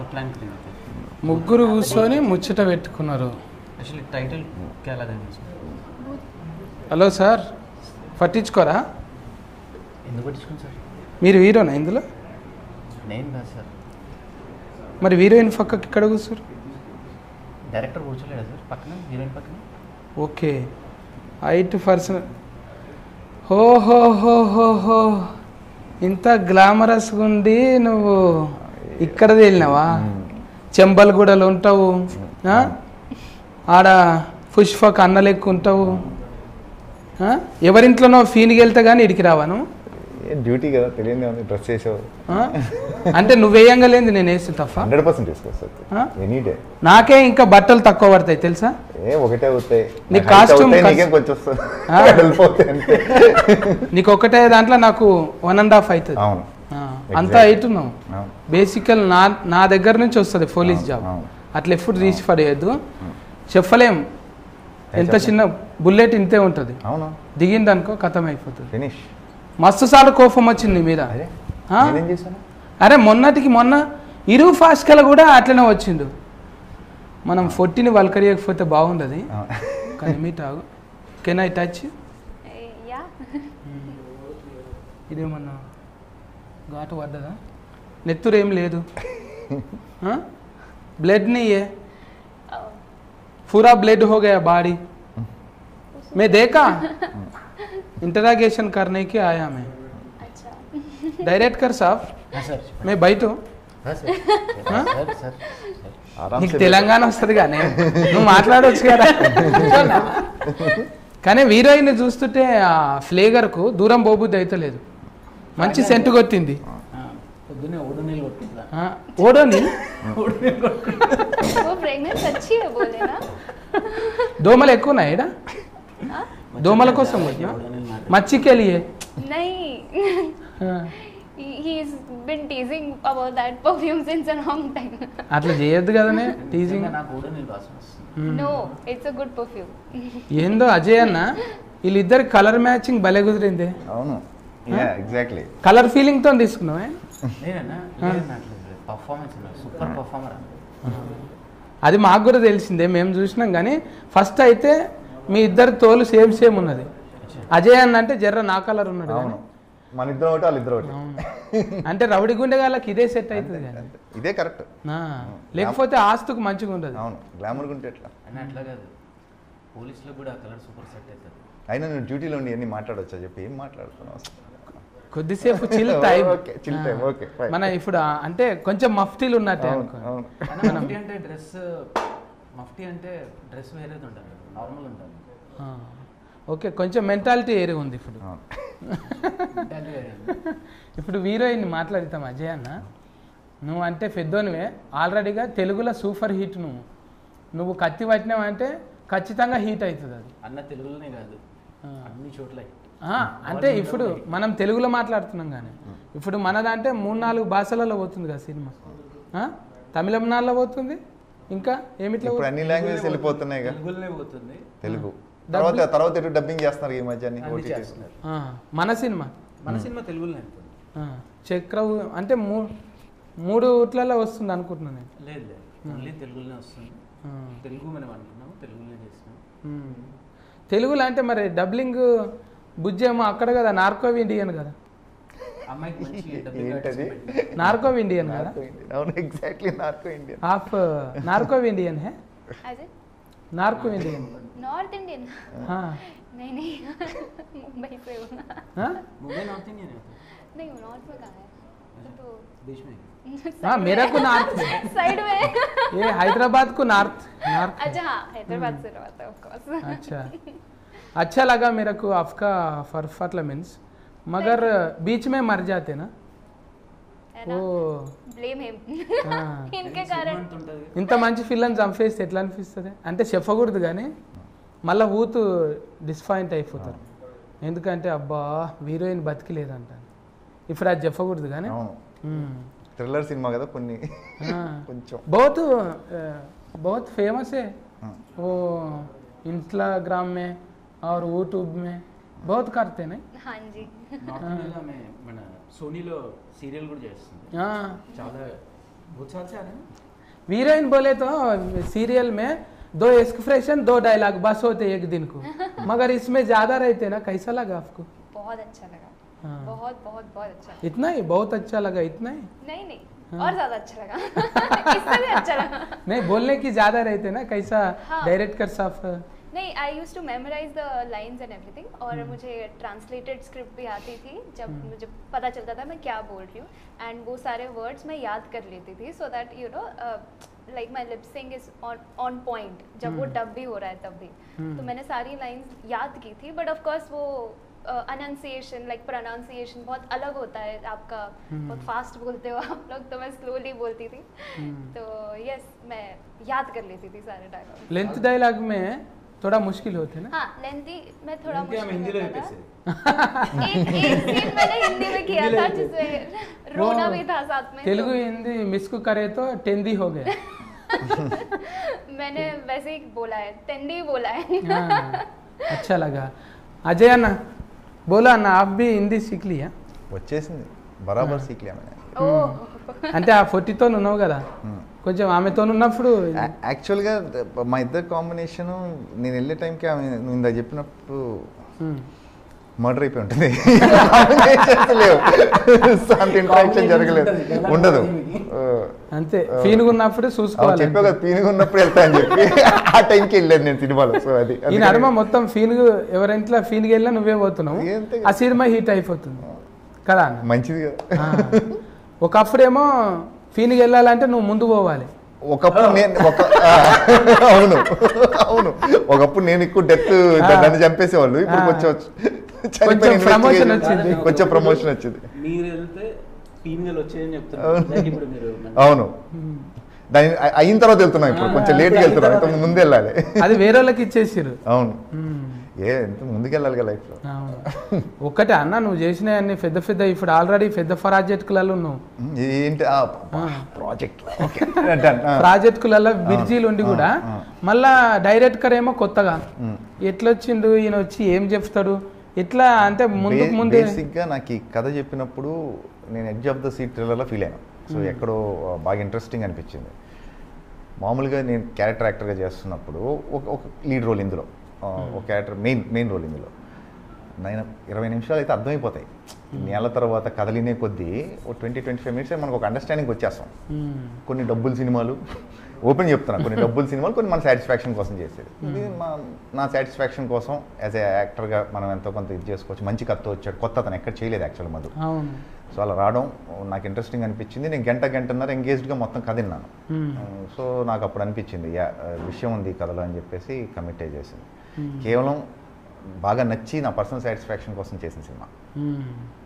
उसका प्लान करेंगे फिर ముగ్గురు కూర్చొని ముచ్చట పెట్టుకున్నారు एक्चुअली टाइटल क्या लगा है इसमें హలో సార్ పట్టించుకోరా ఎందుకు పట్టించుకోండి సార్ మీరు హీరోనా ఇందులో నేను కాదు సార్ మరి హీరోయిన్ పక్కకి ఇక్కడ కూర్చోరు డైరెక్టర్ కూర్చోలేదా సార్ పక్కన హీరోయిన్ పక్కన ఓకే హైట్ పర్సన్ హో హో హో హో హో ఇంత గ్లామరస్గా ఉండి నువ్వు ఇక్కడ తేలినావా చెంబల్గూడలో ఉంటావు ఆ? ఆడ పుష్పక్ అన్న లెక్క ఉంటావు ఆ? ఎవరింట్లోనో ఫీనికి వెళ్తే కానీ ఇడికి రావాను డ్యూటీ కదా తెలియదు ఉంది డ్రెస్ చేసావు ఆ? అంటే నువ్వు వేయంగా లేదు నేను వేసి తప్ప హండ్రెడ్ పర్సెంట్ తీసుకొస్తుంది ఆ? ఎనీ డే నాకే ఇంకా బట్టలు తక్కువ పడతాయి తెలుసా ఏ ఒకటే అవుతాయి నీ నాకు height costume అవుతాయి, కస్- నీకేం కొంచెం వస్తుంది ఆ. వెళ్ళిపోతాయి అంతే నీకు ఒకటే దాంట్లో నాకు వన్ అండ్ హాఫ్ అవుతుంది అవును ఆ, అంత Exactly. హైట్ ఉన్నావు అవును బేసికల్ నా నా దగ్గర నుంచి వస్తుంది పోలీస్ అవును, జాబ్ అవును. అట్లా ఎప్పుడు తీసి పడేయద్దు చెప్పలేం ఎంత చెప్పలేం. చిన్న బుల్లెట్ ఇంతే ఉంటుంది అవును దిగింది అనుకో కథం అయిపోతుంది ఫినిష్ మస్తు సార్లు కోపం వచ్చింది నీ మీద అదే ఆ? నేనేం చేశాను అరే మొన్నటికి మొన్న ఇరు ఫాస్ట్కల కూడా అట్లనే వచ్చిండు మనం ఫొట్టిని వల్కరియకపోతే బాగుండదు ఆ. కానీ మీట్ ఆగు కెన్ ఐ టచ్ యా ఇదేమన్నా ఘాటు పడ్డదా నెత్తురు ఏం లేదు ब्लड नहीं है पूरा ब्लड हो गया बॉडी मैं देखा इंटरागेशन करने के आया मैं अच्छा डायरेक्ट कर साहब हाँ सर मैं बैठू हाँ सर हाँ? सर सर ఆరామ్ నీకు సే తెలంగాణ వస్తుంది కానీ నువ్వు మాట్లాడవచ్చు కదా కానీ హీరోయిన్ చూస్తుంటే ఆ ఫ్లేగర్కు దూరం పోబుద్ది అయితే లేదు మంచి సెంటు కొట్టింది పొద్దున్నే ఓడు నీళ్ళు కొట్టుకుంటా ఆ, ఓడో నీ ఓడు నీళ్ళు కొట్టుకుంటా वो प्रेग्नेंट अच्छी है बोले ना దోమలు ఎక్కువ ఉన్నాయి ఈడ हाँ? దోమల కోసం కొట్టినా ఓడు నీళ్ళు మాట మచ్చికి వెళ్ళి नहीं he he's been teasing about that perfume since a long time అట్లా చేయొద్దు కదనే టీజింగ్ నిజంగా నాకు ఓడు నీళ్ళు వాసన వస్తుంది no it's a good perfume ఏందో అజయ్ అన్న వీళ్ళిద్దరికి కలర్ మ్యాచింగ్ భలే కుదిరింది అవును యా ఎగ్జాక్ట్లీ కలర్ ఫీలింగ్ తో తీసుకున్నావే నేనన్నా లేదన్నా అట్లా పర్ఫార్మెన్స్ అన్న సూపర్ పర్ఫార్మర్ అది మాకు కూడా తెలిసిందే మేము చూసినాం కానీ ఫస్ట్ అయితే మీ ఇద్దరు తోలు సేమ్ సేమ్ ఉన్నది అజయ్ అన్న అంటే జర్ర నా కలర్ ఉన్నాడు అవును కానీ. మన ఇద్దరం ఒకటి వాళ్ళ ఇద్దరు ఒకటి అవును. అంటే రౌడి గుండె వాళ్ళకి ఇదే సెట్ అవుతుంది కానీ ఇదే కరెక్ట్ ఆ, లేకపోతే ఆస్తుకు మంచిగా ఉండదు అవును గ్లామర్ ఉంటే ఎట్లా అని అట్లా కాదు పోలీసులో కూడా కలర్ సూపర్ సెట్ అవుతుంది అయినా నువ్వు డ్యూటీలో ఉండి ఎన్ని మాట్లాడవచ్చా చెప్పి ఏం మాట్లాడుతున్నావు కొద్దిసేపు chill time Okay, chill time, okay, fine. మన ఇప్పుడు ఆ- అంటే కొంచెం మఫ్టీలు ఉన్నట్టే అవును అనుకో అవును కానీ మఫ్టీ అంటే డ్రెస్ మఫ్టీ అంటే డ్రెస్ వేరేది ఉంటుంది నార్మల్ ఉంటుంది ఆ, ఓకే కొంచెం మెంటాలిటీ ఏరి ఉంది ఇప్పుడు అవును అంటే వేరే ఉంది. ఇప్పుడు హీరోయిన్ మాట్లాడతాం అజయ్ అన్న నువ్వు అంటే పెద్దోనివే ఆల్రెడీగా తెలుగులో సూపర్ హిట్ నువ్వు నువ్వు కత్తి పట్టినావంటే ఖచ్చితంగా హీట్ అవుతుంది అది అన్న తెలుగులోనే కాదు ఆ. అన్ని చోట్ల ఆ, అంటే ఇప్పుడు మనం తెలుగులో మాట్లాడుతున్నాం కానీ ఇప్పుడు మనదంటే మూడు నాలుగు భాషలలో పోతుంది కదా సినిమా ఆ? తమిళనాడులో పోతుంది ఇంకా ఏమిట్లో ఇప్పుడు అన్ని లాంగ్వేజ్ వెళ్ళిపోతున్నాయి కదా తెలుగులోనే పోతుంది తెలుగు తర్వాత తర్వాత ఎటు డబ్బింగ్ చేస్తున్నారు ఈ మధ్య అన్ని అన్ని OTT. చేస్తున్నారు ఆ, మన సినిమా మన సినిమా తెలుగులోనే వెళ్తుంది ఆ, చక్రవు అంటే మూ మూడు ఊట్లలో వస్తుంది అనుకుంటున్నాను నేను లేదు లేదు ఓన్లీ తెలుగులోనే వస్తుంది ఆ, తెలుగు మనం అనుకున్నాము తెలుగులోనే చేసినాం ఉమ్. తెలుగులో అంటే మరి డబ్లింగ్ బుజ్జేమో అక్కడ కదా నార్కో ఇండియన్ కదా అమ్మాయికి మంచి డబ్బింగ్ ఏంటది? ఆర్టిస్ట్ పెట్టి నార్కో ఇండియన్ కదా నార్కో ఇండియన్. అవును ఎగ్జాక్ట్లీ నార్కో ఇండియన్ आप नार्को इंडियन है as in narco Indian North Indian हाँ नहीं नहीं मुंबई से हूँ हाँ मुंबई नॉर्थ इंडियन है तो नहीं नॉर्थ में कहाँ है तो बीच में हाँ मेरा को नार्थ साइड में ये हैदराबाद को नार्थ नार्थ अच्छा हाँ हैदराबाद से रहता है ऑफ कोर्स अच्छा अच्छा लगा मेरे को आपका फरफटला मीन्स मगर बीच में मर जाते ना है वो ना ब्लेम हिम हाँ. इनके कारण అంత ఉంటుంది ఇంత మంచి ఫిల్లని చంపేస్తే ఎట్లా అనిపిస్తుంది అంటే చెప్పకూడదు కానీ మళ్ళీ ఊతు డిస్పాయింట్ అయిపోతారు ఎందుకంటే అబ్బా హీరోయిన్ బతికిలేదంట ఇప్పుడు అది చెప్పకూడదు కానీ అవును మ్మ్. థ్రిల్లర్ సినిమా కదా కొన్ని हाँ। కొంచెం बहुत अ, बहुत फेमस है हाँ। वो इंस्टाग्राम में और यूट्यूब में बहुत करते नहीं हाँ जी నార్త్ ఇండియాలో ఆమె మన సోనీలో సీరియల్ కూడా చేస్తుంది हाँ చాలా बहुत साल से आ रहे हैं हीरोइन बोले तो सीरियल में दो एक्सप्रेशन दो डायलॉग बस होते एक दिन को मगर इसमें ज्यादा रहते ना कैसा लगा आपको बहुत अच्छा लगा हाँ। बहुत बहुत बहुत अच्छा इतना ही बहुत अच्छा लगा इतना ही नहीं नहीं हाँ। और ज्यादा अच्छा लगा इससे भी अच्छा लगा नहीं बोलने की ज्यादा रहते ना कैसा हाँ। डायरेक्टर साफ नहीं I use to memorize the lines and everything और मुझे ट्रांसलेटेड स्क्रिप्ट भी आती थी जब हम्म। मुझे पता चलता था मैं क्या बोल रही हूँ एंड वो सारे वर्ड्स मैं याद कर लेती थी so that you know like my lip sync is on on point जब वो हम्म। डब भी हो रहा है तब भी हम्म। तो मैंने सारी लाइंस याद की थी बट ऑफ कोर्स वो अनाउंसिएशन लाइक प्रोनाउंसिएशन बहुत अलग होता है आपका हम्म। बहुत फास्ट बोलते हो आप लोग तो मैं स्लोली बोलती थी हम्म। तो यस मैं याद कर लेती थी सारे डायलॉग लेंथ डायलॉग में थोड़ा मुश्किल होते ना हाँ लेंथी में थोड़ा हिंदी हम मुश्किल हिंदी होता में था। कैसे एक एक सीन मैंने हिंदी में किया हिंदी था में जिसमें रोना वो भी था साथ में तेलुगु तो हिंदी मिस को करे तो टेंदी हो गया मैंने वैसे ही बोला है तेंदी ही बोला है हाँ, अच्छा लगा अजय अन्ना बोला అన్న आप भी हिंदी सीख लिया వచ్చేసింది బరాబర్ సీక్లే मैंने ఓ అంటే ఆ ఫొట్టితో ఉన్నావు కదా కొంచెం ఆమెతో ఉన్నప్పుడు యా- యాక్చువల్గా మా ఇద్దరు కాంబినేషన్ నేను వెళ్ళే టైంకి ఆమె నువ్వు ఇందాక చెప్పినప్పుడు ఉమ్, మర్డర్ అయిపోయి ఉంటుంది Combinations లేవు సో అంత ఇంట్రాక్షన్ జరగలేదు ఉండదు అంతే ఫీన్గా ఉన్నప్పుడు అవును చూసుకోవాలి చెప్పావు కదా పీనుగా ఉన్నప్పుడు వెళ్తా అని చెప్పి ఆ టైంకి వెళ్ళాను నేను సినిమాలో సో అది ఈ నడుమ మొత్తం ఫీన్గు ఎవరింట్లో ఫీన్కి వెళ్ళినా నువ్వే పోతున్నావు అంతే ఆ సినిమా హిట్ అయిపోతుంది కదా అన్న మంచిది కదా ఆ. ఒకప్పుడేమో ఫీన్కి వెళ్ళాలంటే నువ్వు ముందు పోవాలి ఒకప్పుడు నేను ఒక ఆ, అవును అవును ఒకప్పుడు నేను ఎక్కువ డెత్ నన్ను చంపేసేవాళ్ళు ఇప్పుడు ఆ. కొంచెం కొంచెం చనిపోయిన promotion investigation, వచ్చింది. కొంచెం ప్రమోషన్ వచ్చింది మీరు వెళ్తే పీనుగలు వచ్చాయని చెప్తున్నారు అవును. Like ఇప్పుడు మీరు అవును దాని అ- అయిన తర్వాత వెళ్తున్నాం ఇప్పుడు కొంచెం లేట్గా వెళ్తున్నాం ఇంత ముందు వెళ్ళాలి అది వేరే వాళ్ళకి ఇచ్చేసారు అవును ఏ ఎంత ముందుకు వెళ్ళాలి కదా లైఫ్లో అవును ఒక్కటే అన్న నువ్వు చేసిన అన్ని పెద్ద పెద్ద ఇప్పుడు ఆల్రెడీ పెద్ద ప్రాజెక్టులలో ఉన్నావు ఏంటి ఆ. ప్రాజెక్ట్ ప్రాజెక్టులలో బిర్జీలు ఉండి కూడా ఆ, ఆ. మళ్ళా డైరెక్టర్ ఏమో కొత్తగా ఉమ్. ఎట్లొచ్చిండు ఈయన వచ్చి ఏం చెప్తాడు ఎట్లా అంటే ముందుకు ముందే బేసిక్గా నాకు ఈ కథ చెప్పినప్పుడు నేను ఎడ్జ్ ఆఫ్ ద సీట్ థ్రిల్లర్లో ఫీల్ అయ్యాను సో ఎక్కడో ఆ, బాగా ఇంట్రెస్టింగ్ అనిపించింది మామూలుగా నేను క్యారెక్టర్ యాక్టర్గా చేస్తున్నప్పుడు ఒక ఒక లీడ్ రోల్ ఇందులో ఆ, ఒక క్యారెక్టర్ మెయిన్ మెయిన్ రోల్ ఇందులో నేను ఇరవై నిమిషాలు అయితే అర్థమైపోతాయి నెల తర్వాత కదలినే కొద్దీ ఒక ట్వంటీ ట్వంటీ ఫైవ్ మినిట్స్ మనకు ఒక అండర్స్టాండింగ్ వచ్చేస్తాం ఉమ్, కొన్ని డబ్బుల సినిమాలు ఓపెన్ చెప్తున్నా కొన్ని డబ్బుల సినిమాలు కొన్ని మన సాటిస్ఫాక్షన్ కోసం చేసేది ఇది మా నా సాటిస్ఫాక్షన్ కోసం యాజ్ ఏ యాక్టర్గా మనం ఎంతో కొంత ఇది చేసుకోవచ్చు మంచి కథ వచ్చాడు కొత్త అతను ఎక్కడ చేయలేదు యాక్చువల్ మధు అవును సో అలా రావడం నాకు ఇంట్రెస్టింగ్ అనిపించింది నేను గంట గంటన్నర ఎంగేజ్డ్గా మొత్తం కథ విన్నాను ఉమ్, సో నాకు అప్పుడు అనిపించింది యా విషయం ఉంది ఈ కథలో అని చెప్పేసి కమిట్ చేసింది ఉమ్, కేవలం బాగా నచ్చి నా పర్సనల్ సాటిస్ఫాక్షన్ కోసం చేసిన సినిమా ఉమ్.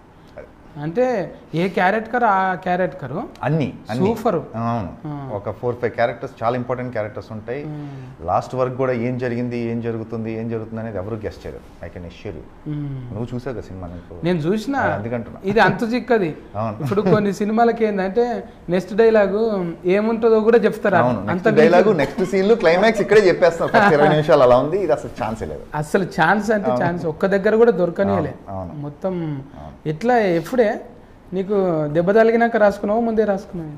అంటే ఏ క్యారెక్టర్ ఆ క్యారెక్టర్ అన్ని అన్ని Super. అవును ఆ. ఒక ఫోర్ ఫైవ్ క్యారెక్టర్స్ చాలా ఇంపార్టెంట్ క్యారెక్టర్స్ ఉంటాయి ఉమ్, లాస్ట్ వరకు కూడా ఏం జరిగింది ఏం జరుగుతుంది ఏం జరుగుతుంది అనేది ఎవరు గెస్ట్ చేయరు ఐ కెన్ ఇష్యూర్ ఉమ్. నువ్వు చూసావు కదా సినిమా నీకు నేను చూసిన ఆ, అందుకంటున్నా. ఇది అంత చిక్కది అవును. ఇప్పుడు కొన్ని సినిమాలకి ఏంటంటే నెక్స్ట్ డైలాగు ఏముంటుందో కూడా చెప్తారు అవును అంత నెక్స్ట్ డైలాగు నెక్స్ట్ సీన్లు క్లైమాక్స్ ఇక్కడే చెప్పేస్తాను ఫస్ట్ ఇరవై నిమిషాలు అలా ఉంది ఇది అసలు ఛాన్సే లేదు అసలు ఛాన్స్ అంటే అవును. ఛాన్స్ ఒక్క దగ్గర కూడా దొరకనియలే అవును, అవును. మొత్తం అవును. ఎట్లా ఎప్పుడే నీకు దెబ్బ తగిలినాక రాసుకున్నావు ముందే రాసుకున్నావు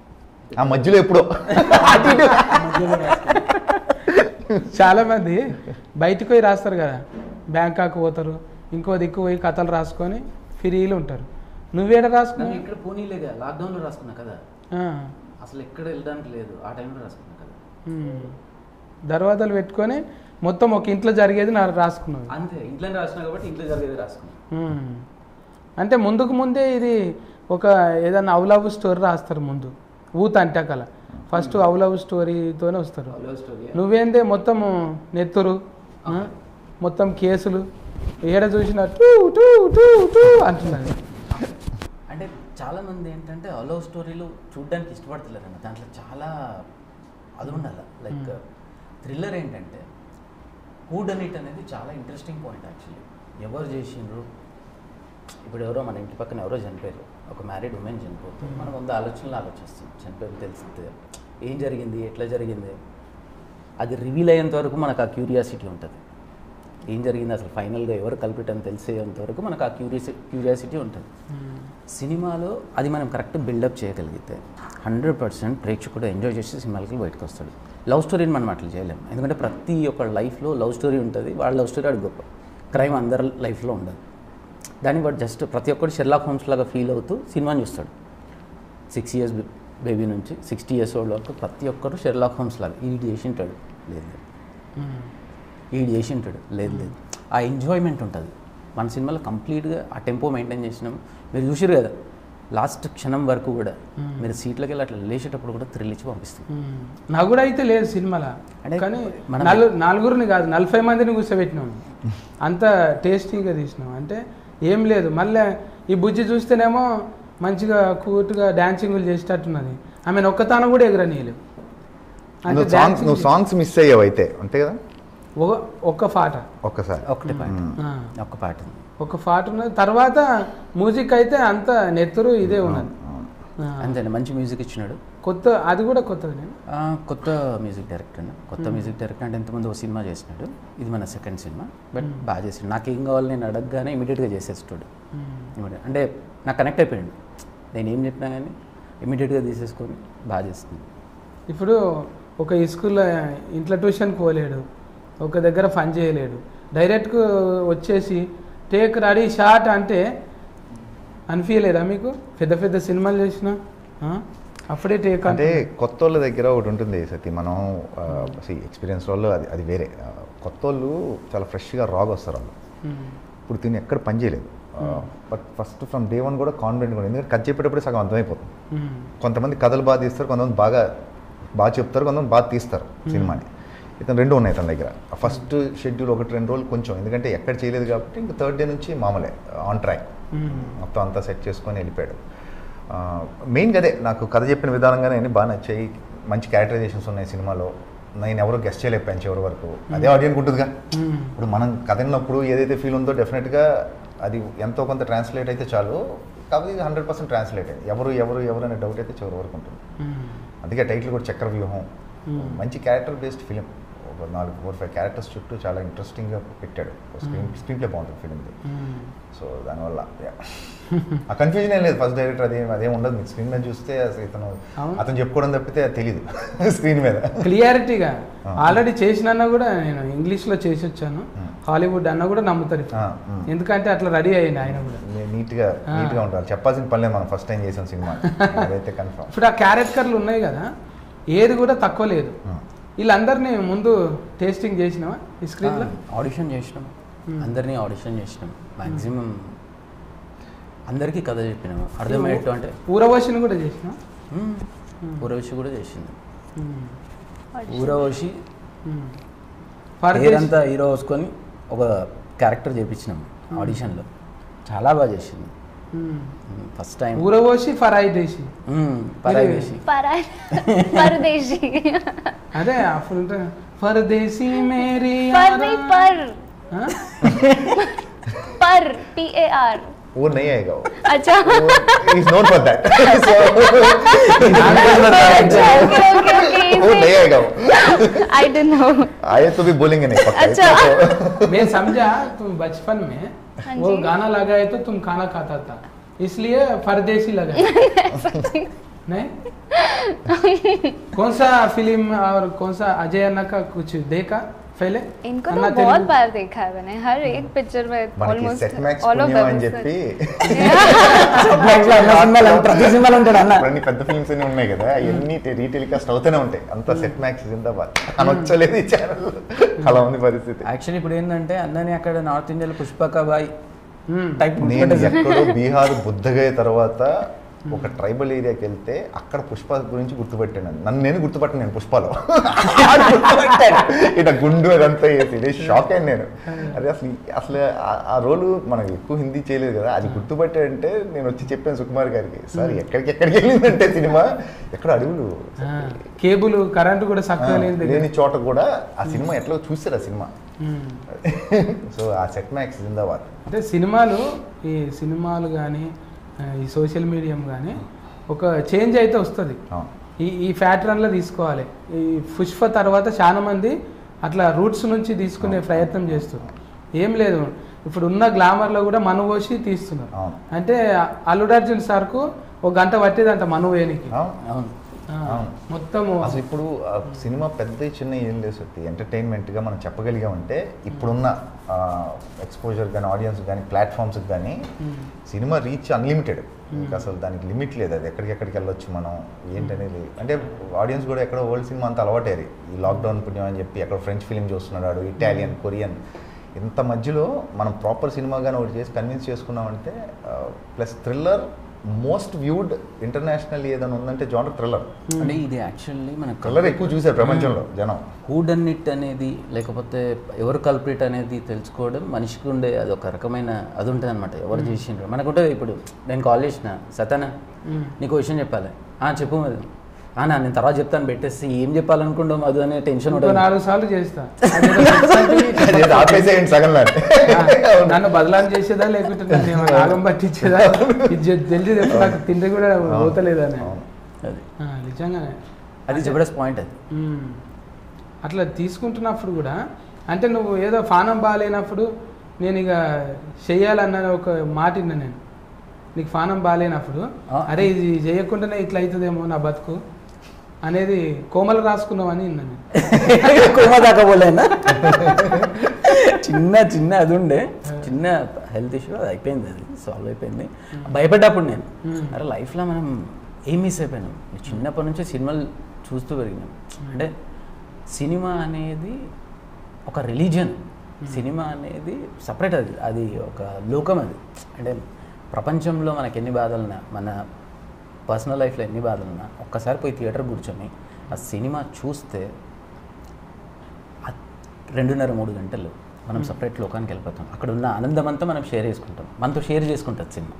ఆ మధ్యలో ఎప్పుడో అటు ఇటు. చాలా మంది బయటకు పోయి రాస్తారు కదా బ్యాంకాక్ పోతారు ఇంకో దిక్కు పోయి కథలు రాసుకొని ఫ్రీలు ఉంటారు నువ్వేడ నన్ను రాసుకున్నావు ఇక్కడ పోనీలేగా లాక్డౌన్లో రాసుకున్నా కదా ఆ, అసలు ఎక్కడ వెళ్ళడానికి లేదు ఆ టైంలో రాసుకున్నా కదా ఉమ్. దర్వాజాలు పెట్టుకొని మొత్తం ఒక ఇంట్లో జరిగేది నా రాసుకున్నావు అంతే ఇంట్లోనే రాసినా కాబట్టి ఇంట్లో జరిగేది రాసుకున్నా ఉమ్. అంటే ముందుకు ముందే ఇది ఒక ఏదైనా అవులవ్ స్టోరీ రాస్తారు ముందు ఊత అంటే కల ఫస్ట్ అవులవ్ స్టోరీతోనే వస్తారు లవ్ స్టోరీ నువ్వేందే మొత్తము నెత్తురు ఆ? మొత్తం కేసులు ఏడ చూసినా టూ టూ టూ టూ అంటున్నది అంటే చాలా మంది ఏంటంటే లవ్ స్టోరీలు చూడడానికి ఇష్టపడతలేరు అన్న దాంట్లో చాలా అది ఉండాలి లైక్ థ్రిల్లర్ ఏంటంటే హూడ్ అనిట్ అనేది చాలా ఇంట్రెస్టింగ్ పాయింట్ యాక్చువల్లీ ఎవరు చేసిండ్రు ఇప్పుడు ఎవరో మన ఇంటి పక్కన ఎవరో చనిపోయారు ఒక మ్యారీడ్ ఉమెన్ చనిపోతుంది మనం వంద ఆలోచనలు ఆలోచిస్తాం చనిపోయి తెలిస్తే ఏం జరిగింది ఎట్లా జరిగింది అది రివీల్ అయ్యేంత వరకు మనకు ఆ క్యూరియాసిటీ ఉంటుంది ఏం జరిగింది అసలు ఫైనల్గా ఎవరు కల్పిటని తెలిసేంత వరకు మనకు ఆ క్యూరియాసి క్యూరియాసిటీ ఉంటుంది సినిమాలో అది మనం కరెక్ట్ బిల్డప్ చేయగలిగితే హండ్రెడ్ పర్సెంట్ ప్రేక్షకుడు ఎంజాయ్ చేసి సినిమాలకి బయటకు వస్తాడు లవ్ స్టోరీని మనం అట్లా చేయలేము ఎందుకంటే ప్రతి ఒక్క లైఫ్లో లవ్ స్టోరీ ఉంటుంది వాళ్ళ లవ్ స్టోరీ అది గొప్ప క్రైమ్ అందరి లైఫ్లో ఉండదు దాన్ని బట్ జస్ట్ ప్రతి ఒక్కరు షెర్లాక్ హోమ్స్ లాగా ఫీల్ అవుతూ సినిమాని చూస్తాడు సిక్స్ ఇయర్స్ బేబీ నుంచి సిక్స్టీ ఇయర్స్ ఓల్డ్ వరకు ప్రతి ఒక్కరు షెర్లాక్ హోమ్స్ లాగా ఈడు చేసి ఉంటాడు లేదు లేదు ఈడు చేసి ఉంటాడు లేదు లేదు ఆ ఎంజాయ్మెంట్ ఉంటుంది మన సినిమాలో కంప్లీట్గా ఆ టెంపో మెయింటైన్ చేసినాం మీరు చూసారు కదా లాస్ట్ క్షణం వరకు కూడా మీరు సీట్లకి వెళ్ళి అట్లా లేచేటప్పుడు కూడా థ్రిల్ ఇచ్చి పంపిస్తుంది నాకు కూడా అయితే లేదు సినిమాలో అంటే కానీ మనం- నలు నలుగురిని కాదు నలభై మందిని కూర్చోబెట్టినాం అంత టేస్టీగా తీసినాం అంటే ఏం లేదు మళ్ళీ ఈ బుజ్జి చూస్తేనేమో మంచిగా కూటుగా డాన్సింగ్లు చేసేటట్టున్నది ఆమెను ఒక్కతాన కూడా ఎగరనీయలేవు అంటే నువ్వు సాంగ్స్ dancing నువ్వు సాంగ్స్ మిస్ అయ్యావు అయితే అంతే కదా ఒక- ఒక్క పాట ఒక్కసారి ఒక్కటే పాట ఆ, ఒక్క పాట ఉంది. ఒక పాట ఉన్నది తర్వాత మ్యూజిక్ అయితే అంత నెత్తురు ఇదే ఉన్నది ఆ, అంతేనా మంచి మ్యూజిక్ ఇచ్చినాడు కొత్త అది కూడా కొత్తది ఆ, కొత్త మ్యూజిక్ డైరెక్టర్ అండి కొత్త మ్యూజిక్ డైరెక్టర్ అంటే ఎంతమంది ఒక సినిమా చేసినాడు ఇది మన సెకండ్ సినిమా బట్ బాగా చేసాడు నాకు ఏం కావాలి నేను అడగగానే ఇమీడియట్గా చేసేస్తాడు Immediate- అంటే నాకు కనెక్ట్ అయిపోయాడు నేను ఏం చెప్పినా కానీ ఇమీడియట్గా తీసేసుకొని బాగా చేస్తుంది ఇప్పుడు ఒక స్కూల్లో ఇంట్లో ట్యూషన్కి పోలేడు ఒక దగ్గర పని చేయలేడు డైరెక్ట్గా వచ్చేసి టేక్ రెడీ షార్ట్ అంటే అనిపించలేదా మీకు పెద్ద పెద్ద సినిమాలు చేసిన అప్పుడే టేక్ అంటే కొత్త వాళ్ళ దగ్గర ఒకటి ఉంటుంది సతీ మనం ఎక్స్పీరియన్స్ వాళ్ళు అది అది వేరే ఆ, కొత్త వాళ్ళు చాలా ఫ్రెష్గా రాగా వస్తారు వాళ్ళు ఇప్పుడు తిని ఎక్కడ పని చేయలేదు but first from day one కూడా కాన్ఫిడెంట్ కూడా ఎందుకంటే కథ చెప్పేటప్పుడు సగం అర్థమైపోతుంది కొంతమంది కథలు బాగా తీస్తారు కొంతమంది బాగా బాగా చెప్తారు కొంతమంది బాగా తీస్తారు సినిమాని ఇతను రెండు ఉన్నాయి తన దగ్గర ఫస్ట్ షెడ్యూల్ ఒకటి రెండు రోజులు కొంచెం ఎందుకంటే ఎక్కడ చేయలేదు కాబట్టి ఇంకా థర్డ్ డే నుంచి మామూలే ఆన్ ట్రాక్ మొత్తం అంతా సెట్ చేసుకొని వెళ్ళిపోయాడు మెయిన్గా అదే నాకు కథ చెప్పిన విధానంగానే అన్ని బాగా నచ్చాయి మంచి క్యారెక్టరైజేషన్స్ ఉన్నాయి సినిమాలో నేను ఎవరో గెస్ట్ చేయలేకపోయాను చివరి వరకు అదే ఆడియన్స్ ఉంటుందిగా ఇప్పుడు మనం కథ విన్నప్పుడు ఏదైతే ఫీల్ ఉందో డెఫినెట్గా అది ఎంతో కొంత ట్రాన్స్లేట్ అయితే చాలు కాకపోతే ఇది హండ్రెడ్ పర్సెంట్ ట్రాన్స్లేట్ అయ్యింది ఎవరు ఎవరు ఎవరు అనే డౌట్ అయితే చివరి వరకు ఉంటుంది అందుకే టైటిల్ కూడా చక్ర వ్యూహం మంచి క్యారెక్టర్ బేస్డ్ ఫిలిం ఒక నాలుగు ఫోర్ ఫైవ్ క్యారెక్టర్స్ చుట్టూ చాలా ఇంట్రెస్టింగ్గా పెట్టాడు స్క్రీన్ స్క్రీన్ ప్లే బాగుంటుంది ఫిలింది సో దానివల్ల yeah. ఆ కన్ఫ్యూజన్ ఏం లేదు ఫస్ట్ డైరెక్టర్ అదేం అదేం ఉండదు మీకు స్క్రీన్ మీద చూస్తే అసలు ఇతను అవును. అతను చెప్పుకోవడం తప్పితే అది తెలీదు స్క్రీన్ మీద క్లియారిటీగా ఆ. ఆల్రెడీ చేసినా కూడా నేను ఇంగ్లీష్లో చేసి వచ్చాను Hmm. హాలీవుడ్ అన్న కూడా నమ్ముతారు ఇప్పుడు. ఆ, hmm. ఎందుకంటే అట్లా రెడీ అయ్యింది ఆయన కూడా నీట్గా ఆ. నీట్గా ఉంటారు చెప్పాల్సిన పనిలేదు మనం ఫస్ట్ టైం చేసాం సినిమా అదైతే కన్ఫర్మ్ ఇప్పుడు ఆ క్యారెక్టర్లు ఉన్నాయి కదా ఏది కూడా తక్కువ లేదు వీళ్ళందరినీ ముందు టేస్టింగ్ చేసినావా ఈ స్క్రీన్లో ఆడిషన్ చేసినాం Hmm. అందరినీ ఆడిషన్ చేసినాం మ్యాక్సిమం అందరికీ కథ చెప్పినాము అర్థమయ్యేట్టు అంటే ఊరవశిని కూడా చేసినావా "Hmm, ఊరవశి కూడా చేసింది ఊరవశి పరదేశ్ పేరంతా హీరో వేసుకొని ఒక క్యారెక్టర్ చేపించినాం ఆడిషన్లో చాలా బాగా చేసింది ఫస్ట్ టైం ఊరవోసి ఫరాయి దేశి పరాయి పరా పరదేశీ అదే అప్పుడు ఉంటుంది పరదేశీ మేరీ पर नहीं पर ఆ? पर पी ए आर वो नहीं आएगा वो अच्छा इज नोट फॉर दैट अच्छा ओके ओके वो नहीं ओके आएगा वो आई डोंट नो आए तो भी बोलेंगे नहीं पक्का अच्छा। इतना तो- मैं समझा तुम बचपन में हाँ वो जी। गाना लगाए तो तुम खाना खाता था इसलिए परदेसी लगाए नहीं कौन सा फिल्म और कौन सा अजय अन्ना का कुछ देखा पहले इनको अन्ना तो बहुत तेलुगु? बार देखा है मैंने हर एक पिक्चर में మనకి almost set max all of పుణ్యం అని देम చెప్పి ప్రతి సినిమాలో ఉంటాడు అన్న అన్ని పెద్ద ఫిల్మ్స్ అన్ని ఉన్నాయి కదా అవన్నీ రీటెలికాస్ట్ అవుతూనే ఉంటాయి అంత సెట్ మ్యాక్స్ జిందాబాద్ అనొచ్చలేదు ఈ ఛానల్ అలా ఉంది పరిస్థితి యాక్చువల్లీ ఇప్పుడు ఏంటంటే అన్నని అక్కడ నార్త్ ఇండియాలో పుష్పక బాయ్ हम्म, టైప్ నేను ఎక్కడో బీహార్ బుద్ధగయ తర్వాత ఒక ట్రైబల్ ఏరియాకి వెళ్తే అక్కడ పుష్ప గురించి గుర్తుపెట్టాను నన్ను నేను గుర్తుపట్టాను నేను పుష్పలో ఆడు గుర్తుపట్టాడు ఇట్లా గుండు అదంతా వేసి నేను షాక్ అయ్యాను నేను అదే అసలు ఈ- అసలు ఆ- ఆ రోలు మనకి ఎక్కువ హిందీ చేయలేదు కదా అది గుర్తుపట్టాడంటే నేను వచ్చి చెప్పాను సుకుమార్ గారికి సార్ ఎక్కడికి ఎక్కడికి వెళ్ళిందంటే సినిమా ఎక్కడ అడవులు ఆ, కేబుల్ కరెంట్ కూడా ఆ, చక్కగా లేని దగ్గర లేని చోట కూడా ఆ సినిమా ఎట్లా చూసారు ఆ సినిమా ఉమ్. సో ఆ సెట్ మ్యాక్స్ జిందాబాద్ అంటే సినిమాలు ఈ సినిమాలు కానీ ఈ సోషల్ మీడియం కానీ ఒక చేంజ్ అయితే వస్తుంది అవును ఈ ఈ ప్యాటర్న్లో తీసుకోవాలి ఈ పుష్ప తర్వాత చాలా మంది అట్లా రూట్స్ నుంచి తీసుకునే ప్రయత్నం చేస్తున్నారు ఏం లేదు ఇప్పుడు ఉన్న గ్లామర్లో కూడా మనవోసి తీస్తున్నారు అవును అంటే అల్లుడు అర్జున్ సార్కు ఒక గంట పట్టేదంట మను వేనికి అవును. అవును ఆ, అవును. మొత్తము అసలు ఇప్పుడు ఆ సినిమా పెద్ద చిన్న ఏం లేదు సత్తి ఎంటర్టైన్మెంట్గా మనం చెప్పగలిగామంటే ఇప్పుడున్న ఎక్స్పోజర్ కానీ ఆడియన్స్ కానీ ప్లాట్ఫామ్స్కి కానీ ఉమ్, సినిమా రీచ్ అన్లిమిటెడ్ ఇంకా అసలు దానికి లిమిట్ లేదు అది ఎక్కడికెక్కడికి వెళ్ళొచ్చు మనం ఏంటనేది అంటే ఆడియన్స్ కూడా ఎక్కడో వరల్డ్ సినిమా అంత అలవాటేది ఈ లాక్డౌన్ పుణ్యం అని చెప్పి ఎక్కడ ఫ్రెంచ్ ఫిలిం చూస్తున్నాడు ఇటాలియన్ కొరియన్ ఇంత మధ్యలో మనం ప్రాపర్ సినిమా కానీ ఒకటి చేసి కన్విన్స్ చేసుకున్నామంటే plus thriller most viewed international ఏదైనా ఉందంటే జానర్ థ్రిల్లర్ అంటే ఇది యాక్చువల్లీ మన థ్రిల్లర్ ఎక్కువ చూసారు ప్రపంచంలో జనం హూడన్నిట్ అనేది లేకపోతే ఎవరు కల్ప్రిట్ అనేది తెలుసుకోవడం మనిషికి ఉండే అది ఒక రకమైన అది ఉంటుంది అనమాట ఎవరు చేసిండ్రు మనకుంటుంది ఇప్పుడు నేను కాల్ చేసిన సతనా ఉమ్. నీకు విషయం చెప్పాలి ఆ చెప్పు మధు ఆ నా నేను తర్వాత చెప్తాను పెట్టేసి ఏం చెప్పాలనుకుంటావు మధు అనే టెన్షన్ ఇంకో ఉంటుంది నాలుగు సార్లు చేస్తా అదేదో sex అంటే అదేదో ఆపేసేయండి సగం ఆ, నన్ను బదలాం చేసేదా లేకుంటే నన్ను ఏమైనా ఆగం పట్టించేదా ఇది జ- జల్దీ చెప్పు నాకు తిండి కూడా పోతలేదని అవును. అది ఆ, నిజంగానే అది జబర్దస్త్ పాయింట్ అది ఉమ్. అట్లా తీసుకుంటున్నప్పుడు కూడా అంటే నువ్వు ఏదో ఫానం బాగాలేనప్పుడు నేను ఇక చెయ్యాలన్న ఒక మాట విన్నా నేను నీకు ఫానం బాగాలేనప్పుడు ఆ. అరే ఇది చేయకుండానే ఇట్లా అవుతుందేమో నా బతుకు అనేది కోమలు రాసుకున్నావు అని విన్నా నేను కోమా దాకా పోలేనా చిన్న చిన్న అది ఉండే చిన్న హెల్త్ ఇష్యూ అది అయిపోయింది అది సాల్వ్ అయిపోయింది భయపడ్డప్పుడు నేను Hmm. అరే లైఫ్లో మనం ఏం మిస్ అయిపోయినాం చిన్నప్పటి నుంచే సినిమాలు చూస్తూ పెరిగినాం అంటే సినిమా అనేది ఒక రిలీజియన్ సినిమా అనేది సపరేట్ అది అది ఒక లోకం అది అంటే ప్రపంచంలో మనకి ఎన్ని బాధలున్నా మన పర్సనల్ లైఫ్లో ఎన్ని బాధలున్నా ఒక్కసారి పోయి థియేటర్ కూర్చొని ఆ సినిమా చూస్తే ఆ రెండున్నర మూడు గంటలు మనం సపరేట్ లోకానికి వెళ్ళిపోతాం అక్కడ ఉన్న ఆనందం అంతా మనం షేర్ చేసుకుంటాం మనతో షేర్ చేసుకుంటుంది సినిమా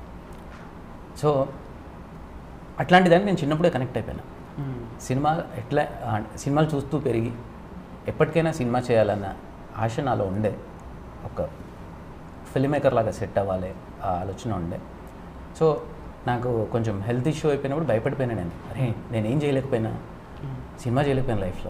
సో అట్లాంటి దానికి నేను చిన్నప్పుడే కనెక్ట్ అయిపోయాను ఉమ్. సినిమా ఎట్లా ఆ, సినిమాలు చూస్తూ పెరిగి ఎప్పటికైనా సినిమా చేయాలన్న ఆశ నాలో ఉండే ఒక ఫిల్మ్ మేకర్ లాగా సెట్ అవ్వాలి ఆ ఆలోచన ఉండే సో నాకు కొంచెం హెల్త్ ఇష్యూ అయిపోయినప్పుడు భయపడిపోయినా నేను అరే నేను ఏం చేయలేకపోయినా సినిమా చేయలేకపోయాను లైఫ్లో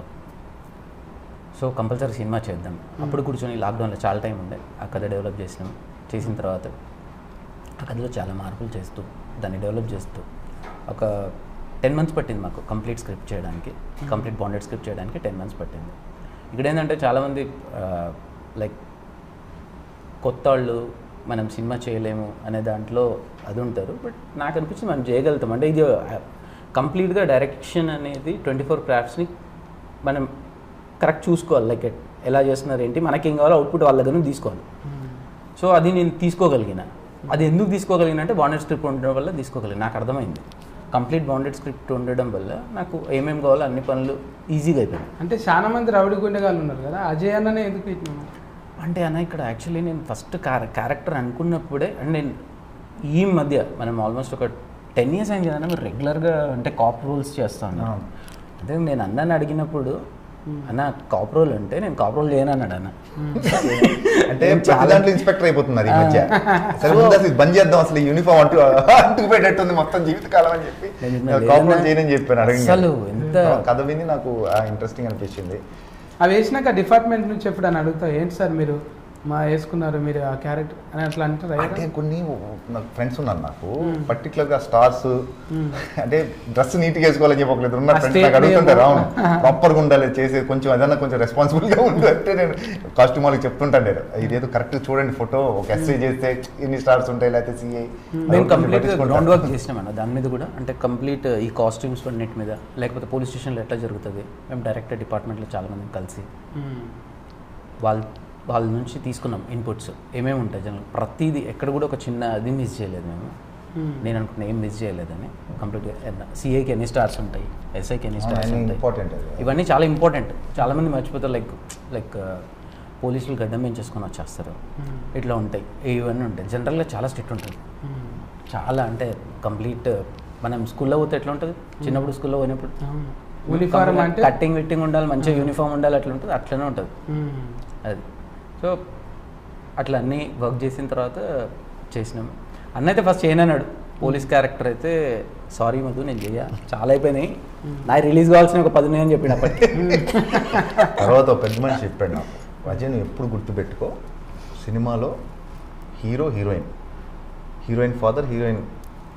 సో కంపల్సరీ సినిమా చేద్దాం అప్పుడు కూర్చొని లాక్డౌన్లో చాలా టైం ఉండే ఆ కథ డెవలప్ చేసినాం చేసిన తర్వాత ఆ కథలో చాలా మార్పులు చేస్తూ దాన్ని డెవలప్ చేస్తూ ఒక టెన్ మంత్స్ పట్టింది మాకు కంప్లీట్ స్క్రిప్ట్ చేయడానికి కంప్లీట్ బాండెడ్ స్క్రిప్ట్ చేయడానికి టెన్ మంత్స్ పట్టింది ఇక్కడ ఏంటంటే చాలామంది లైక్ కొత్త వాళ్ళు మనం సినిమా చేయలేము అనే దాంట్లో అది ఉంటారు బట్ నాకు అనిపించింది మనం చేయగలుగుతాం అంటే ఇది కంప్లీట్గా డైరెక్షన్ అనేది ట్వంటీ ఫోర్ క్రాఫ్ట్స్ని మనం కరెక్ట్ చూసుకోవాలి లైక్ ఎలా చేస్తున్నారు ఏంటి మనకి ఏం కావాలో అవుట్పుట్ వాళ్ళ దగ్గర నుంచి తీసుకోవాలి సో అది నేను తీసుకోగలిగిన అది ఎందుకు తీసుకోగలిగిన అంటే బాండెడ్ స్క్రిప్ట్ ఉండడం వల్ల తీసుకోగలిగిన నాకు అర్థమైంది కంప్లీట్ బాండెడ్ స్క్రిప్ట్ ఉండడం వల్ల నాకు ఏమేమి కావాలో అన్ని పనులు ఈజీగా అయిపోయాయి అంటే చాలా మంది రౌడీ గుండెగాళ్ళు ఉన్నారు కదా అజయ్ అన్ననే ఎందుకు పెట్టినావు అంటే అన్న ఇక్కడ యాక్చువల్లీ నేను ఫస్ట్ క్యారెక్టర్ అనుకున్నప్పుడే అండ్ నేను ఈ మధ్య మనం ఆల్మోస్ట్ ఒక టెన్ ఇయర్స్ అయింది కదా మీరు రెగ్యులర్గా అంటే కాప్ రోల్స్ చేస్తాను అవును. అదే నేను అన్నని అడిగినప్పుడు అన్న కాప్ రోల్ అంటే నేను కాప్ రోల్ చేయను అన్నాడు అన్న అంటే నేను ప్రతి చాలా- దాంట్లో ఇన్స్పెక్టర్ అయిపోతున్నారు ఈ మధ్య సరే ముందు అసలు ఇది బంద్ చేద్దాం అసలు యూనిఫామ్ అంటూ అంటుకు పెట్టేట్టుంది మొత్తం జీవితకాలం అని చెప్పి నేను నేను కాపరేట్ చేయనని చెప్పాను అడగండి అసలు ఎంత- కథ విని నాకు ఇంట్రెస్టింగ్ అనిపించింది అవి వేసినాక డిపార్ట్మెంట్ నుంచి ఎప్పుడు అని అడుగుతా ఏంటి సార్ మీరు మా వేసుకున్నారు మీరు ఆ క్యారెక్టర్ అని అట్లా అంటారు అంటే కొన్ని నాకు ఫ్రెండ్స్ ఉన్నారు నాకు Hmm. పర్టికులర్ గా స్టార్స్ Hmm. అంటే డ్రెస్ నీట్ గా వేసుకోవాలని చెప్పి ఒకళ్ళు ఉన్నారు ఆ ఫ్రెండ్స్ state నాకు అడుగుతుంటారు name. అవును ప్రాపర్ గా ఉండాలి చేసేది కొంచెం ఏదన్నా కొంచెం రెస్పాన్సిబుల్ గా ఉండాలి అంటే నేను కాస్ట్యూమ్ వాళ్ళకి చెప్తుంటాను నేను ఇదేదో కరెక్ట్ చూడండి ఫోటో ఒక ఎస్ఐ చేస్తే ఎన్ని స్టార్స్ ఉంటాయి లేకపోతే సిఐ మేము కంప్లీట్గా గ్రౌండ్ వర్క్ చేసినామన్న దాని మీద కూడా అంటే కంప్లీట్ ఈ కాస్ట్యూమ్స్ అన్నిటి మీద లేకపోతే పోలీస్ స్టేషన్లో ఎట్లా జరుగుతుంది మేము డైరెక్టర్ డిపార్ట్మెంట్లో చాలా మందిని కలిసి వాళ్ళ వాళ్ళ నుంచి తీసుకున్నాం ఇన్పుట్స్ ఏమేమి ఉంటాయి జనరల్ ప్రతిదీ ఎక్కడ కూడా ఒక చిన్న అది మిస్ చేయలేదు మేము నేను అనుకున్న ఏం మిస్ చేయలేదని కంప్లీట్గా సిఐకి ఎన్ని స్టార్స్ ఉంటాయి ఎస్ఐకి ఎన్ని స్టార్స్ ఉంటాయి ఇంపార్టెంట్ అది ఇవన్నీ చాలా ఇంపార్టెంట్ చాలా మంది మర్చిపోతారు లైక్ లైక్ పోలీసులు గడ్డం పెంచేసుకొని వచ్చేస్తారు ఇట్లా ఉంటాయి ఇవన్నీ ఉంటాయి జనరల్గా చాలా స్ట్రిక్ట్ ఉంటుంది చాలా అంటే కంప్లీట్ మనం స్కూల్లో పోతే ఎట్లా ఉంటుంది చిన్నప్పుడు స్కూల్లో పోయినప్పుడు యూనిఫారం అంటే కట్టింగ్ విట్టింగ్ ఉండాలి మంచిగా యూనిఫామ్ ఉండాలి అట్లా ఉంటుంది అట్లనే ఉంటుంది మ్మ్. అది సో అట్లా అన్నీ వర్క్ చేసిన తర్వాత చేసినాం అన్న అయితే ఫస్ట్ చేయనన్నాడు పోలీస్ క్యారెక్టర్ అయితే సారీ మధు నేను చెయ్య చాలా అయిపోయినాయి నా రిలీజ్ కావాల్సిన ఒక పది అని చెప్పిన అప్పటికి తర్వాత ఒక పెద్ద మనిషి చెప్పాడు నాకు అజయ్ నువ్వు ఎప్పుడు గుర్తుపెట్టుకో సినిమాలో hero heroine heroine father heroine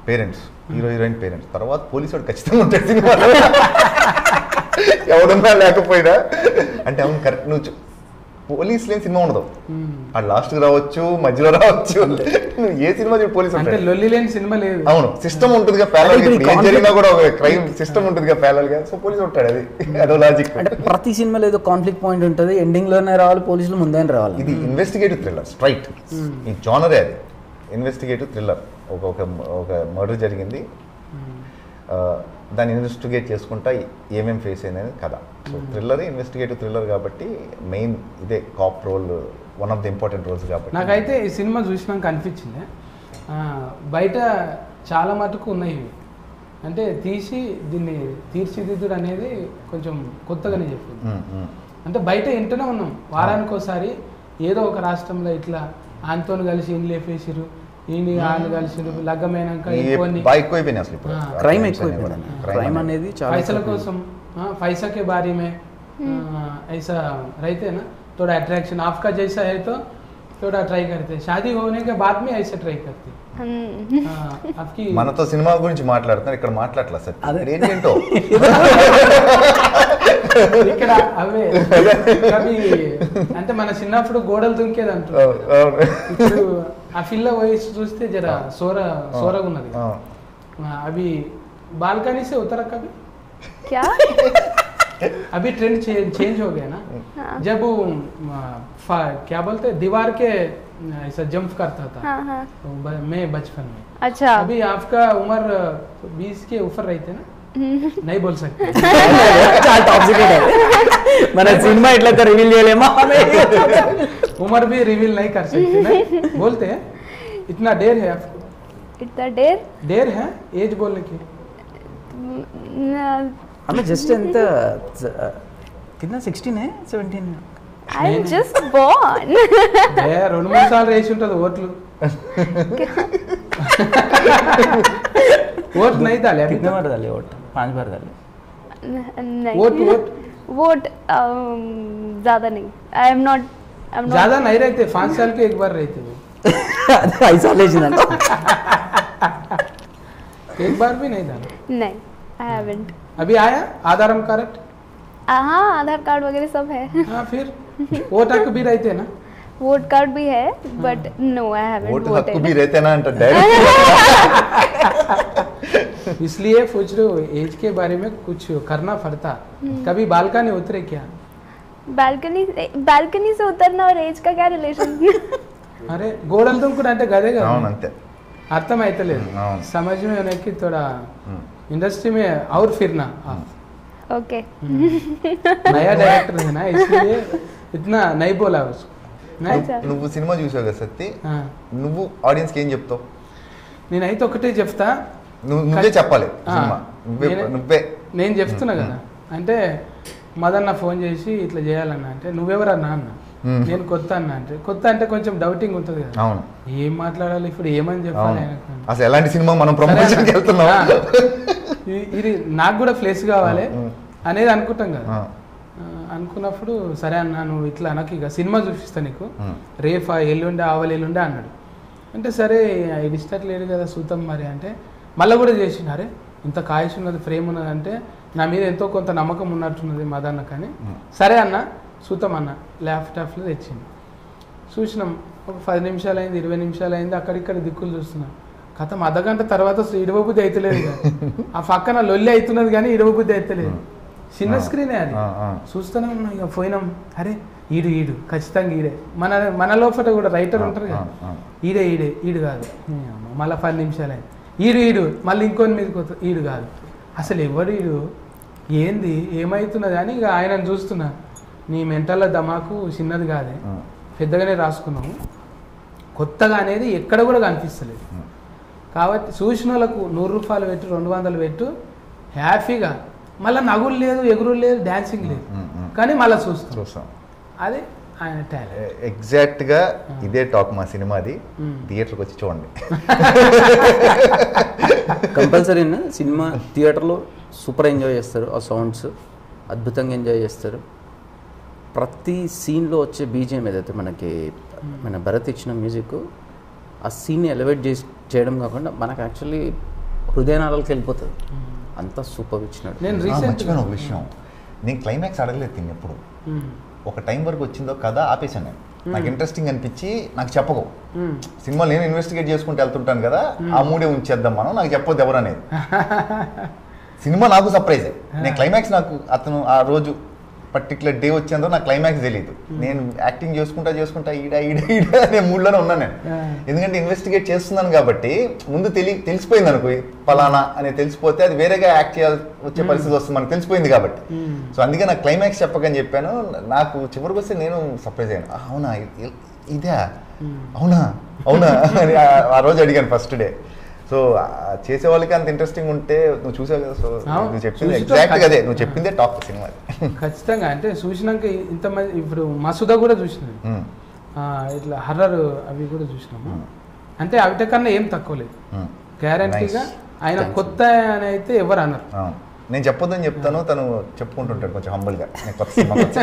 parents hero heroine parents తర్వాత పోలీసు వాడు ఖచ్చితంగా ఉంటాడు సినిమాలో ఎవడున్నా లేకపోయినా అంటే అవును కరెక్ట్ నువ్వు చూ- పోలీస్ లేని సినిమా ఉండదు మ్మ్. ఆ లాస్ట్కి రావచ్చు మధ్యలో రావచ్చు నువ్వు ఏ సినిమా చూడు పోలీసు అంటే ఉంటాడు లొల్లి లేని సినిమా లేదు అవును సిస్టమ్ ఉంటుందిగా ప్యారల్ అంటే ఇప్పుడు ఈ ఏం conflict- జరిగినా కూడా ఒక క్రైమ్ సిస్టమ్ ఉంటుందిగా ప్యారల్ గా సో పోలీసు ఉంటాడు అది అదో లాజిక్ అంటే ప్రతి సినిమాలో ఏదో కాన్ఫ్లిక్ట్ పాయింట్ ఉంటుంది ఎండింగ్లోనే రావాలి పోలీసులు ముందే రావాలి ఇది ఇన్వెస్టిగేటివ్ థ్రిల్లర్ స్ట్రైట్ ఈ జానరే అది ఇన్వెస్టిగేటివ్ థ్రిల్లర్ ఒక ఒక ఒక మర్డర్ జరిగింది ఆ, దాన్ని ఇన్వెస్టిగేట్ చేసుకుంటా ఏమేం ఫేస్ అయిందని కథ సో థ్రిల్లర్ ఇన్వెస్టిగేటివ్ థ్రిల్లర్ కాబట్టి మెయిన్ ఇదే cop role one of the important roles కాబట్టి నాకైతే ఈ సినిమా చూసినాక అనిపించింది ఆ, బయట చాలా మటుకు ఉన్నాయి ఇవి అంటే తీసి దీన్ని తీర్చిదిద్దుడు అనేది కొంచెం కొత్తగానే చెప్పింది మ్మ్, మ్మ్. అంటే బయట ఇంటనే ఉన్నాం వారానికి ఒకసారి ఏదో ఒక రాష్ట్రంలో ఇట్లా ఆయనతో కలిసి ఈయన లేపేసిరు ఈయన ఆయన కలిసిరు లగ్గమైనాక ఈ ఎక్కువని బాగా ఎక్కువైపోయినాయి అసలు ఇప్పుడు ఆ. క్రైమ్ Crimes అనేవి ఎక్కువ కూడా. క్రైమ్ Crime అనేది చాలా पैसा ఎక్కువ. కోసం हाँ, पैसा के बारे में आ, ऐसा रहते हैं ना थोड़ा अट्रैक्शन आपका जैसा है तो थोड़ा ट्राई करते हैं शादी होने के बाद में ऐसे ट्राई करते हैं Hmm. हाँ, आपकी మనతో సినిమా గురించి మాట్లాడుతున్నారు ఇక్కడ మాట్లాడలేదు సార్ అదే. ఇక్కడ ఏంటంటో ఇక్కడ అవే అవి అంటే మన చిన్నప్పుడు గోడలు దుంకేది అంటారు ఇప్పుడు ఆ పిల్ల వయసు చూస్తే జర సోర సోరగా ఉన్నది ఆ. ఆ, అవి बालकनी से उतर कभी क्या अभी ट्रेंड चेंज हो गया ना हाँ जब वो, आ, फा- क्या बोलते हैं दीवार के आ, ऐसा जंप करता था हाँ हाँ तो ब- मैं बचपन में अच्छा अभी आपका उम्र बीस के ऊपर रहते ना नहीं बोल सकते చాలా టాక్సిక్ మన సినిమా ఇట్లా రివీల్ చేయలేమా उम्र भी रिवील नहीं कर सकते ना बोलते हैं इतना डेर है आपको इतना डेर डेर है एज बोलने की ఆమె జస్ట్ ఎంత కింద sixteen seventeen I am just born ఏ రెండు మూడు సార్లు వేసి ఉంటుంది ఓట్లు ఓట్ नहीं डाले अभी कितने तक बार डाले वोट पांच बार डाले नहीं वोट वोट वोट अम, ज्यादा नहीं I am not I am ज्यादा नहीं रहते पाँच साल के एक बार रहते वो అదే ఐదు సార్లు వేసిందంట एक बार भी नहीं डाला नहीं आई हैवंट अभी आया आधार कार्ड हाँ आधार कार्ड वगैरह सब है हाँ फिर वोट हक भी रहते ना वोट कार्ड भी है but no I haven't vote హక్కు वोटेड బి రైతేనా అంట డైరెక్ట్ इसलिए पूछ रहे हो एज के बारे में कुछ करना पड़ता कभी बालकनी उतरे क्या बालकनी बालकनी से उतरना और एज का क्या रिलेशन अरे గోడలు దుంకుడు అంటే గదే కదా అవును అంతే అర్థం అయితలేదు అవును. समझ में होने की थोड़ा ఉమ్. इंडस्ट्री में और फिरना आप ओके नया डायरेक्टर है ना इसलिए इतना नहीं बोला उसको नहीं अच्छा నువ్వు సినిమా చూసావు కదా సత్తి हाँ. నువ్వు ఆడియన్స్కి ఏం చెప్తావు నేనైతే ఒకటే చెప్తా నువ్వు నువ్వే చెప్పాలి ఆ, సినిమా నువ్వే నేనే- నువ్వే నేను చెప్తున్నా కదా అంటే మదన్న ఫోన్ చేసి ఇట్లా చేయాలన్న అంటే నువ్వెవరన్నా అన్న మ్మ్. నేను కొత్త అన్న అంటే కొత్త అంటే కొంచెం డౌటింగ్ ఉంటుంది కదా అవును ఏం మాట్లాడాలి ఇప్పుడు ఏమని చెప్పాలి అవును ఆయనకు? అసలు ఎలాంటి సినిమా మనం సరే ప్రమోషన్కి అన్న. వెళ్తున్నాం ఆ, ఇది- ఇది నాకు కూడా ప్లేస్ కావాలి మ్మ్. అనేది అనుకుంటాం కదా ఆ, ఆ, అనుకున్నప్పుడు సరే అన్న నువ్వు ఇట్లా నాకు ఇక సినిమా చూపిస్తా నీకు మ్మ్. రేఫా ఎల్లుండే ఆవలి ఎల్లుండే అన్నాడు అంటే సరే ఇడిస్టార్ట్ లేడు కదా సూతం మరి అంటే మళ్ళీ కూడా చేసిన అరే ఇంత కాయస్ ఉన్నది ఫ్రేమ్ ఉన్నది అంటే నా మీద ఎంతో కొంత నమ్మకం ఉన్నట్టున్నది మదన్న కానీ మ్మ్. సరే అన్న సూతం అన్న ల్యాప్టాప్లో తెచ్చింది చూసినాం ఒక పది నిమిషాలు అయింది ఇరవై నిమిషాలు అయింది అక్కడిక్కడ దిక్కులు చూస్తున్నాం కథం అర్ధగంట తర్వాత అసలు ఇడవబుద్ధి అవుతలేదు ఇక. ఆ పక్కన లొల్లి అవుతున్నది కానీ ఇడవబుద్ధి అవుతలేదు చిన్న ఆ. స్క్రీనే అది ఆ, ఆ. చూస్తూనే ఉన్నాం ఇక పోయినాం అరే ఈడు ఈడు ఖచ్చితంగా ఈడే మన మన లోపల కూడా రైటర్ ఉంటారు కదా ఆ, ఆ. ఈడే ఈడే ఈడు కాదు మళ్ళీ పది నిమిషాలు అయింది ఈడు ఈడు మళ్ళీ ఇంకొని మీదకి వస్తా ఈడు కాదు అసలు ఎవడు ఈడు ఏంది ఏమవుతున్నది అని ఇక ఆయనను చూస్తున్నా నీ మెంటల్ దమాకు చిన్నది కాదే ఆ. పెద్దగానే రాసుకున్నాము కొత్తగా అనేది ఎక్కడ కూడా కనిపిస్తలేదు Hmm. కాబట్టి చూసిన వాళ్ళకు నూరు రూపాయలు పెట్టు రెండు వందలు పెట్టు హ్యాపీగా మళ్ళీ నగులు లేదు ఎగురు లేదు డాన్సింగ్ లేదు ఉమ్, ఉమ్. కానీ మళ్ళీ చూస్తాం చూస్తాం అది ఆయన టాలెంట్ ఎగ్జాక్ట్ గా ఇదే టాక్ మా సినిమాది మ్మ్. థియేటర్కి వచ్చి చూడండి కంపల్సరీ సినిమా థియేటర్లో సూపర్ ఎంజాయ్ చేస్తారు ఆ సౌండ్స్ అద్భుతంగా ఎంజాయ్ చేస్తారు ప్రతి సీన్లో వచ్చే బీజిఎం ఏదైతే మనకి మన భరత్ ఇచ్చిన మ్యూజిక్ ఆ సీన్ని ఎలివేట్ చేసి చేయడం కాకుండా మనకు యాక్చువల్లీ హృదయనాళాలకు వెళ్ళిపోతుంది అంత సూపర్ ఇచ్చినాడు నేను ఆ, రీసెంట్ మర్చిపోయాను ఒక విషయం నేను క్లైమాక్స్ అడగలేదు తిని ఎప్పుడు ఒక టైం వరకు వచ్చిందో కదా ఆపేసాను నేను నాకు ఇంట్రెస్టింగ్ అనిపించి నాకు చెప్పకు సినిమా నేను ఇన్వెస్టిగేట్ చేసుకుంటూ వెళ్తుంటాను కదా ఆ మూడే ఉంచేద్దాం మనం నాకు చెప్పొద్దు ఎవరు అనేది సినిమా నాకు సర్ప్రైజ్ నేను క్లైమాక్స్ నాకు అతను ఆ రోజు పర్టికులర్ డే వచ్చేందో నాకు క్లైమాక్స్ తెలియదు నేను యాక్టింగ్ చేసుకుంటా చేసుకుంటా ఈడ ఈడ ఈడ అనే మూడ్లోనే ఉన్నాను నేను ఎందుకంటే ఇన్వెస్టిగేట్ చేస్తున్నాను కాబట్టి ముందు తెలి తెలిసిపోయింది అనుకో పలానా అని తెలిసిపోతే అది వేరేగా యాక్ట్ చేయాల్సి వచ్చే పరిస్థితి వస్తుంది మనకు తెలిసిపోయింది కాబట్టి సో అందుకే నాకు క్లైమాక్స్ చెప్పకని చెప్పాను నాకు చివరికి వస్తే నేను సర్ప్రైజ్ అయ్యాను "ఆ, అవునా ఇ- ఇదే అవునా అవునా అని ఆ- ఆ రోజు అడిగాను ఫస్ట్ డే సో చేసే వాళ్ళకి అంత ఇంట్రెస్టింగ్ ఉంటే నువ్వు చూసావు కదా సో అవును. నువ్వు చెప్పింది చూసి ఎగ్జాక్ట్ అదే ఖచ్చితంగా. నువ్వు చెప్పిందే టాప్ సినిమా ఖచ్చితంగా అంటే చూసినాక ఇంతమంది ఇప్పుడు మసూదా కూడా చూసినాను ఉమ్, ఆ, ఇట్లా హర్రర్ అవి కూడా చూసినాము అంటే అవిట కన్నా ఏం తక్కువ లేదు ఉమ్. గ్యారంటీగా Nice. ఆయన Thanks. కొత్త అని అయితే ఎవరు అన్నారు అవును. నేను చెప్పొద్దని చెప్తాను తను చెప్పుకుంటుంటాడు కొంచెం హంబుల్గా నేను కొత్త సినిమా కొత్త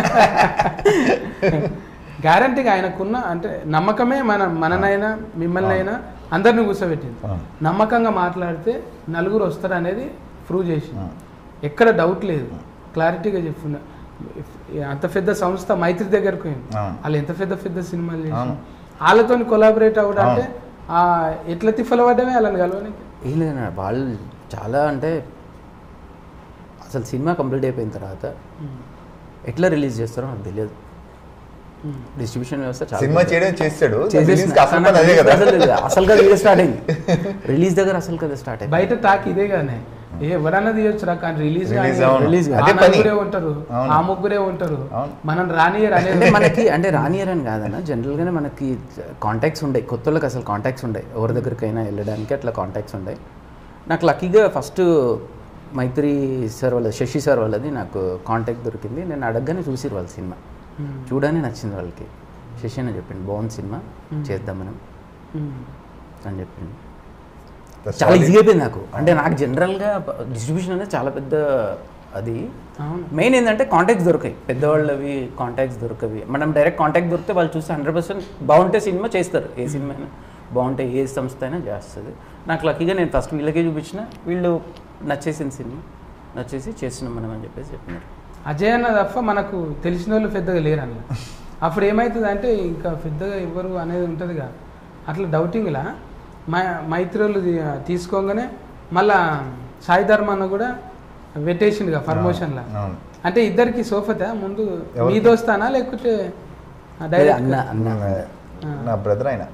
గ్యారంటీగా ఆయనకున్న అంటే నమ్మకమే మన మననైనా మిమ్మల్ని అయినా అందరిని కూర్చోబెట్టింది అవును. నమ్మకంగా మాట్లాడితే నలుగురు వస్తారు అనేది ప్రూవ్ చేసి అవును. ఎక్కడ డౌట్ లేదు క్లారిటీగా చెప్పున్నా అంత పెద్ద సంస్థ మైత్రి దగ్గరకు పోయింది అవును. వాళ్ళు ఎంత పెద్ద పెద్ద సినిమాలు చేసి అవును. వాళ్ళతో కొలాబరేట్ అవ్వడం అంటే అవును. ఆ ఎట్లా తిఫలపడ్డమే వాళ్ళని కలవనికి ఏం లేదు వాళ్ళు చాలా అంటే అసలు సినిమా కంప్లీట్ అయిపోయిన తర్వాత ఎట్లా రిలీజ్ చేస్తారో నాకు తెలియదు డిస్ట్రిబ్యూషన్ వ్యవస్థ చాలా సినిమా పెద్దది. చేయడం చేస్తాడు చేసేసిన- release కి అసలు పని అదే కదా అసలు అసలు కదా ఇదే స్టార్ట్ అయింది రిలీజ్ దగ్గర అసలు కదా స్టార్ట్ అయింది బయట టాక్ ఇదే కానీ ఏ ఎవరన్నా తీయొచ్చురా కానీ రిలీజ్ Release అవును. Release ఆ అదే పని. నలుగురే ఉంటారు అవును. ఆ ముగ్గురే ఉంటారు అవును. మనం రానియర్ అంటే అనేది మనకి అంటే రానియర్ అని కాదన్న జనరల్గానే మనకి కాంటాక్ట్స్ ఉండే కొత్త వాళ్ళకి అసలు కాంటాక్ట్స్ ఉండే ఎవరి దగ్గరికైనా వెళ్ళడానికి అట్లా కాంటాక్ట్స్ ఉండే నాకు లక్కీగా ఫస్ట్ మైత్రి సార్ వాళ్ళ శశి సార్ వాళ్ళది నాకు కాంటాక్ట్ దొరికింది నేను అడగగానే చూసిరు వాళ్ళ సినిమా Hmm. చూడగానే నచ్చింది వాళ్ళకి శశి అని చెప్పింది బాగుంది సినిమా చేద్దాం మనం ఉమ్. అని చెప్పింది That's చాలా solid. ఈజీగా అయిపోయింది నాకు అంటే నాకు జనరల్గా డిస్ట్రిబ్యూషన్ అనేది చాలా పెద్ద అది అవును మెయిన్ ఏంటంటే కాంటాక్ట్స్ దొరకాయి పెద్దవాళ్ళవి కాంటాక్ట్స్ దొరకవి మనం డైరెక్ట్ కాంటాక్ట్ దొరికితే వాళ్ళు చూస్తే హండ్రెడ్ పర్సెంట్ బాగుంటే సినిమా చేస్తారు ఏ సినిమా అయినా బాగుంటే ఏ సంస్థ అయినా చేస్తుంది నాకు లక్కీగా నేను ఫస్ట్ వీళ్ళకే చూపించిన వీళ్ళు నచ్చేసిన సినిమా నచ్చేసి చేస్తున్నాం మనం అని చెప్పేసి చెప్పినారు అజయ్ అన్న తప్ప మనకు తెలిసిన వాళ్ళు పెద్దగా లేరు అన్న అప్పుడు ఏమవుతుంది అంటే ఇంకా పెద్దగా ఎవరు అనేది ఉంటుందిగా అట్లా డౌటింగ్లా మా మైత్రులు తీసుకోగానే మళ్ళా సాయి ధర్మ అన్న కూడా పెట్టేసిండుగా ప్రమోషన్లా అవును. అంటే ఇద్దరికి సోఫతా ముందు ఎవరికి? మీ దోస్తానా లేకుంటే అన్న డైరెక్ట్ అన్న నా- నా బ్రదర్ ఆయన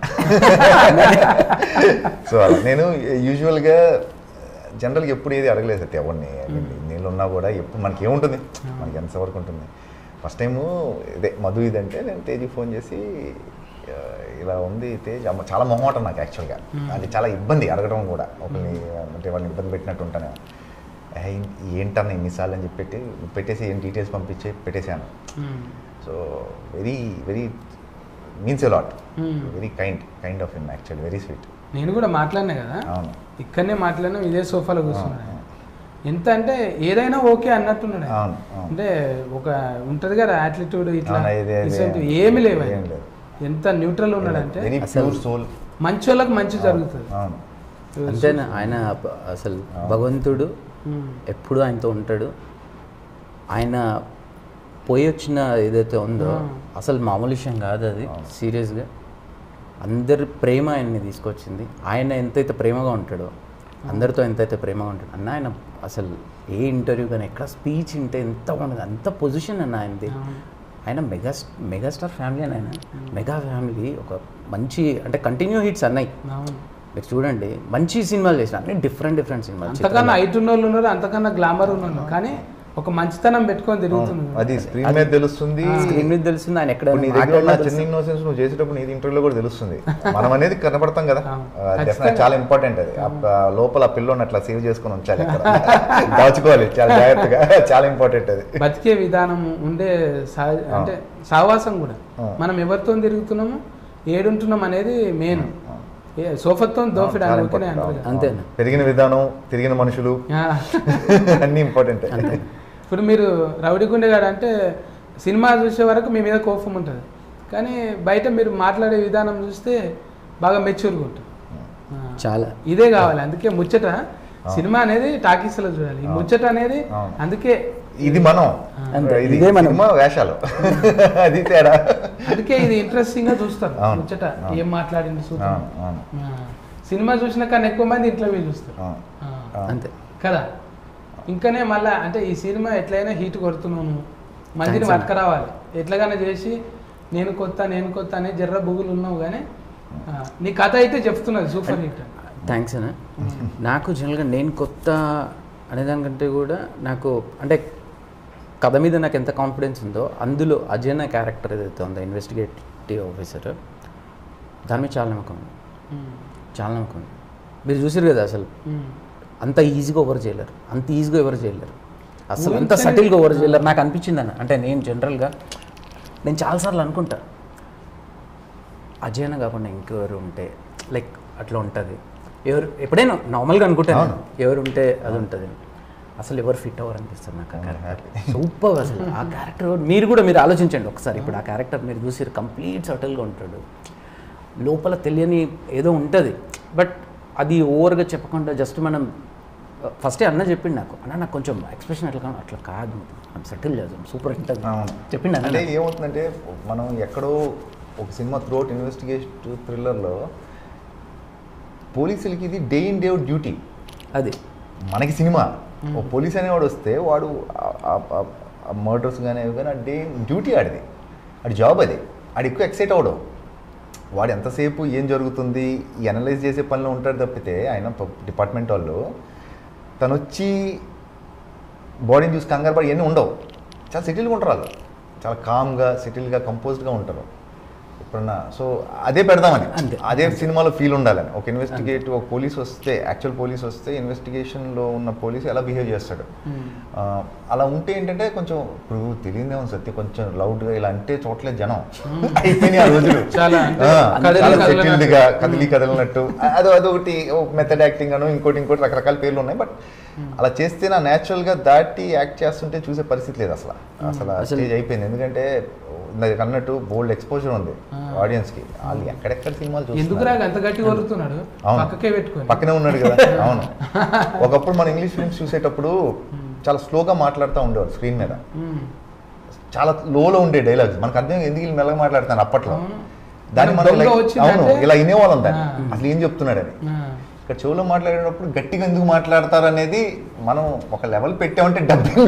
సో అలా నేను యూజువల్గా జనరల్గా ఎప్పుడు ఏది అడగలేదు సత్య ఎవరిని నీళ్ళు ఉన్నా కూడా ఎప్పుడు మనకి ఏముంటుంది మనకి ఎంతవరకు ఉంటుంది ఫస్ట్ టైము ఇదే మధు ఇదంటే నేను తేజీ ఫోన్ చేసి ఆ, ఇలా ఉంది తేజ్ అమ్మ చాలా మొహమాటం నాకు యాక్చువల్గా అది చాలా ఇబ్బంది అడగడం కూడా ఒకరిని అంటే వాళ్ళని ఇబ్బంది పెట్టినట్టు ఉంటాను "ఏ, ఏంటన్న ఇన్నిసార్లు అని చెప్పి పెట్టి పెట్టేసి ఏం డీటెయిల్స్ పంపించి పెట్టేశాను so very very means lot Hmm. Very kind kind of him actually very sweet నేను కూడా మాట్లాడినా కదా అవును ఇక్కడనే మాట్లాడినాం ఇదే సోఫాలో కూర్చున్నాడు అవును. ఎంత అంటే ఏదైనా ఓకే అన్నట్టున్నాడు ఆయన. అవును, అవును. అంటే ఒక ఉంటది కదా యాటిట్యూడ్ ఇట్లా అవును, ఇది- ఇది- ఇసొంటివి ఏమి లేవు ఆయన. ఏం లేదు. ఎంత న్యూట్రల్ ఉన్నాడంటే వెరీ అసలు- ప్యూర్ సోల్ మంచి వాళ్ళకి మంచి జరుగుతుంది అవును అంతేనా ఆయన ప- అసలు భగవంతుడు ఉమ్. ఎప్పుడు ఆయనతో ఉంటాడు ఆయన పోయి వచ్చిన ఏదైతే ఉందో ఆ. అసలు మామూలు విషయం కాదు అది అవును. సీరియస్గా అందరి ప్రేమ ఆయన్ని తీసుకొచ్చింది ఆయన ఎంతైతే ప్రేమగా ఉంటాడో అందరితో ఎంతైతే ప్రేమగా ఉంటాడో అన్న ఆయన అసలు ఏ ఇంటర్వ్యూ కానీ ఎక్కడ స్పీచ్ ఉంటే ఎంత బాగుండదు అంత పొజిషన్ అన్న ఆయనది అవును. ఆయన మెగా మెగాస్టార్ ఫ్యామిలీ అని ఆయన మెగా ఫ్యామిలీ ఒక మంచి అంటే కంటిన్యూ హిట్స్ అన్నాయి అవును. మీరు చూడండి మంచి సినిమాలు చేసిన అన్ని డిఫరెంట్ డిఫరెంట్ సినిమాలు అంతకన్నా హైట్ ఉన్న వాళ్ళు ఉన్నారు అంతకన్నా గ్లామర్ ఉన్న వాళ్ళు కానీ ఒక మంచితనం పెట్టుకొని తిరుగుతున్నారు అది స్క్రీన్ మీద తెలుస్తుంది స్క్రీన్ మీద తెలుస్తుంది ఆయన ఎక్కడ ఇప్పుడు నీ దగ్గర ఉన్న మాట్లాడినా చిన్న ఇన్నోసెన్స్ నువ్వు చేసేటప్పుడు నీ ఇంటర్వ్యూలో కూడా తెలుస్తుంది మనం అనేది కనపడతాం కదా అవును. డెఫినెట్ ఖచ్చితంగా. చాలా ఇంపార్టెంట్ అది ఆ ప- లోపల ఆ పిల్లోని అట్లా సేవ్ చేసుకొని ఉంచాలి అక్కడ దాచుకోవాలి చాలా జాగ్రత్తగా చాలా ఇంపార్టెంట్ అది బతికే విధానం ఉండే సా అంటే సావాసం కూడా ఆ. మనం ఎవరితో తిరుగుతున్నాము ఏడుంటున్నాం అనేది మెయిన్ ఏ సోఫత్తో దోఫిడ్ చాలా అని ఓకేనే important. అంటారు కదా. అంతేనా పెరిగిన విధానం తిరిగిన మనుషులు ఆ. అన్ని ఇంపార్టెంట్ ఇప్పుడు మీరు రౌడీ గుండెగాడు అంటే సినిమా చూసే వరకు మీ మీద కోపం ఉంటుంది కానీ బయట మీరు మాట్లాడే విధానం చూస్తే బాగా మెచ్యూర్గా ఉంటుంది ఆ. చాలా ఇదే కావాలి అందుకే ముచ్చట సినిమా అనేది టాకీస్ లో చూడాలి ఈ అవును. ముచ్చట అనేది అవును. అందుకే ఇది మనం అంతే, ఇది ఇదే మనం. సినిమా వేషాలు అది తేడా అందుకే ఇది ఇంట్రెస్టింగ్ గా చూస్తారు అవును. ముచ్చట అవును. ఏం మాట్లాడింది చూద్దాం అవును, అవును. ఆ. సినిమా చూసిన కన్నా ఎక్కువ మంది ఇంట్లో పోయి చూస్తారు అవును. ఆ. అవును. అంతే కదా ఇంకనే మళ్ళా అంటే ఈ సినిమా ఎట్లయినా హీట్ కొడుతున్నాను మందిని Thanks, పట్టుకురావాలి ఎట్లాగైనా చేసి నేను కొత్త నేను కొత్త అనే జర్ర బుగులు ఉన్నావు కానీ ఆ, నీ కథ అయితే చెప్తున్నది సూపర్ హిట్ థ్యాంక్స్ అన్న నాకు జనరల్గా నేను కొత్త అనేదానికంటే కూడా నాకు అంటే కథ మీద నాకు ఎంత కాన్ఫిడెన్స్ ఉందో అందులో అజయ్ నా క్యారెక్టర్ ఏదైతే ఉందో ఇన్వెస్టిగేటివ్ ఆఫీసర్ దాని మీద చాలా నమ్మకం ఉంది చాలా నమ్మకం ఉంది మీరు చూసారు కదా అసలు అంత ఈజీగా ఓవర్ చేయలేరు అంత ఈజీగా ఎవరు చేయలేరు అసలు అంత ఊహించని- సటిల్గా ఓవర్ చేయలేరు నాకు అనిపించింది అన్న అంటే నేను జనరల్గా నేను చాలాసార్లు అనుకుంటా అజయన కాకుండా ఇంకెవరు ఉంటే లైక్ అట్లా ఉంటుంది ఎవరు ఎప్పుడైనా నార్మల్గా అనుకుంటాను అవును. ఎవరు ఉంటే అది ఉంటుంది అసలు ఎవరు ఫిట్ అవ్వరు అనిపిస్తుంది నాకు ఆ అవును, క్యారెక్టర్ సూపర్ అసలు ఆ క్యారెక్టర్ మీరు కూడా మీరు ఆలోచించండి ఒకసారి ఇప్పుడు ఆ క్యారెక్టర్ మీరు చూసి కంప్లీట్ సటిల్గా ఉంటాడు లోపల తెలియని ఏదో ఉంటుంది బట్ అది ఓవర్గా చెప్పకుండా జస్ట్ మనం ఫస్టే అన్న చెప్పిండు నాకు అన్న నాకు కొంచెం ఎక్స్ప్రెషన్ అట్లా కాదు అట్లా కాదు సెటిల్ చేద్దాం సూపర్ ఉంటుంది అవును. చెప్పిండు అంటే అన్న ఏమవుతుందంటే మనం ఎక్కడో ఒక సినిమా త్రూఅవుట్ ఇన్వెస్టిగేషన్ థ్రిల్లర్లో పోలీసులకి ఇది day in day out duty అది మనకి సినిమా ఓ పోలీస్ అనేవాడు వస్తే వాడు మర్డర్స్ కానీ అవి కానీ ఆ డే డ్యూటీ ఆడిది ఆడి జాబ్ అది ఆడు ఎక్కువ ఎక్సైట్ అవడం వాడు ఎంతసేపు ఏం జరుగుతుంది ఈ అనలైజ్ చేసే పనిలో ఉంటాడు తప్పితే ఆయన డిపార్ట్మెంట్ వాళ్ళు తను వచ్చి బాడీని చూసి కంగారు పడి ఇవన్నీ ఉండవు చాలా సెటిల్గా ఉంటారు వాళ్ళు చాలా కామ్గా సెటిల్గా కంపోజ్డ్గా ఉంటారు ఎప్పుడన్నా సో అదే పెడదామని అంతే. అదే సినిమాలో ఫీల్ ఉండాలని ఒక ఇన్వెస్టిగేట్ ఒక పోలీస్ వస్తే యాక్చువల్ పోలీస్ వస్తే ఇన్వెస్టిగేషన్లో ఉన్న పోలీస్ ఎలా బిహేవ్ చేస్తాడు ఆ, అలా ఉంటే ఏంటంటే కొంచెం ఇప్పుడు తెలియదే ఉంది సత్య కొంచెం లౌడ్గా ఇలా అంటే చోట్లే జనం అయిపోయినాయి ఆ రోజులు చాలా అంటే ఆ, కదిలి చాలా కదలనట్టు. సెటిల్డ్ గా కదిలి కదలనట్టు అదో అదొకటి మెథడ్ యాక్టింగ్ అను ఇంకోటి ఇంకోటి రకరకాల పేర్లు ఉన్నాయి బట్ అలా చేస్తే నా natural గా దాటి యాక్ట్ చేస్తుంటే చూసే పరిస్థితి లేదు అసలు అసలు అసలు- స్టేజ్ అయిపోయింది ఎందుకంటే నాకు అన్నట్టు బోల్డ్ ఎక్స్పోజర్ ఉంది ఆ. ఆడియన్స్ కి వాళ్ళు ఎక్కడెక్కడ సినిమాలు ఎందుకు చూస్తున్నారు రాగా అంత గట్టి కొరుకుతున్నాడు అవును. పక్కకే పెట్టుకొని పక్కనే ఉన్నాడు కదా అవును ఒకప్పుడు మన ఇంగ్లీష్ ఫిల్మ్స్ చూసేటప్పుడు చాలా స్లోగా మాట్లాడుతూ ఉండేవారు స్క్రీన్ మీద ఉమ్. చాలా లోలో ఉండే డైలాగ్స్ మనకు అర్థం కాదు, ఎందుకు వీళ్ళు మెల్లగా మాట్లాడతాను అప్పట్లో అవును. దాన్ని మనం దొంగ ఇలా- వచ్చిందంటే- అవును ఇలా వినేవాళ్ళం దాన్ని ఆ. అసలు ఏం చెప్తున్నాడని ఆ. ఇక్కడ చెవులో మాట్లాడేటప్పుడు గట్టిగా ఎందుకు మాట్లాడతారు అనేది మనం ఒక లెవెల్ పెట్టామంటే డబ్బింగ్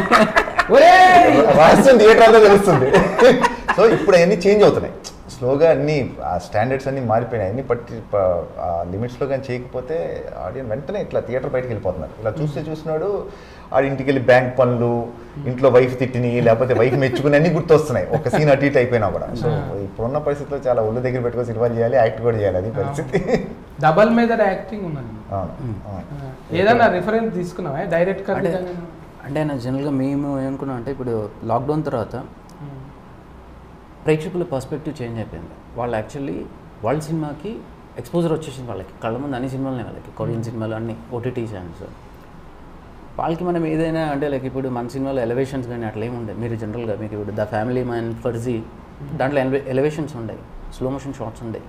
ఒరేయ్! రాష్ట్రం థియేటర్లో తెలుస్తుంది సో ఇప్పుడు అవన్నీ చేంజ్ అవుతున్నాయి స్లోగా అన్ని ఆ స్టాండర్డ్స్ అన్ని మారిపోయినాయి అన్ని పట్టి ప- ఆ లిమిట్స్లో కానీ చేయకపోతే ఆడియన్స్ వెంటనే ఇట్లా థియేటర్ బయటకు వెళ్ళిపోతున్నారు ఇలా చూస్తే చూసినాడు ఆడి ఇంటికి వెళ్ళి బ్యాంక్ పనులు ఇంట్లో వైఫ్ తిట్టిని లేకపోతే వైఫ్ మెచ్చుకుని అన్ని గుర్తొస్తున్నాయి ఒక సీన్ అటు ఇటు అయిపోయినా కూడా సో ఇప్పుడున్న పరిస్థితిలో చాలా ఒళ్ళు దగ్గర పెట్టుకొని సినిమాలు చేయాలి యాక్ట్ కూడా చేయాలి అది పరిస్థితి డబల్ మీద యాక్టింగ్ ఉన్నది అవును అవును. ఆ. ఏదన్నా రిఫరెన్స్ తీసుకున్నావా డైరెక్ట్ గా అంటే అంటే ఆయన జనరల్గా మేము ఏమనుకున్నాం అంటే ఇప్పుడు లాక్డౌన్ తర్వాత ప్రేక్షకుల పర్స్పెక్టివ్ చేంజ్ అయిపోయింది వాళ్ళు యాక్చువల్లీ వాళ్ళ సినిమాకి ఎక్స్పోజర్ వచ్చేసింది వాళ్ళకి కళ్ళ ముందు అన్ని సినిమాలనే వాళ్ళకి కొరియన్ సినిమాలు అన్ని ఓటీటీ ఛానల్స్ వాళ్ళకి మనం ఏదైనా అంటే లైక్ ఇప్పుడు మన సినిమాలో ఎలివేషన్స్ కానీ అట్లా ఏమి ఉండదు మీరు జనరల్గా మీకు ఇప్పుడు ద ఫ్యామిలీ మ్యాన్ ఫర్జీ దాంట్లో ఎలివేషన్స్ ఉండవు స్లో మోషన్ షార్ట్స్ ఉండవు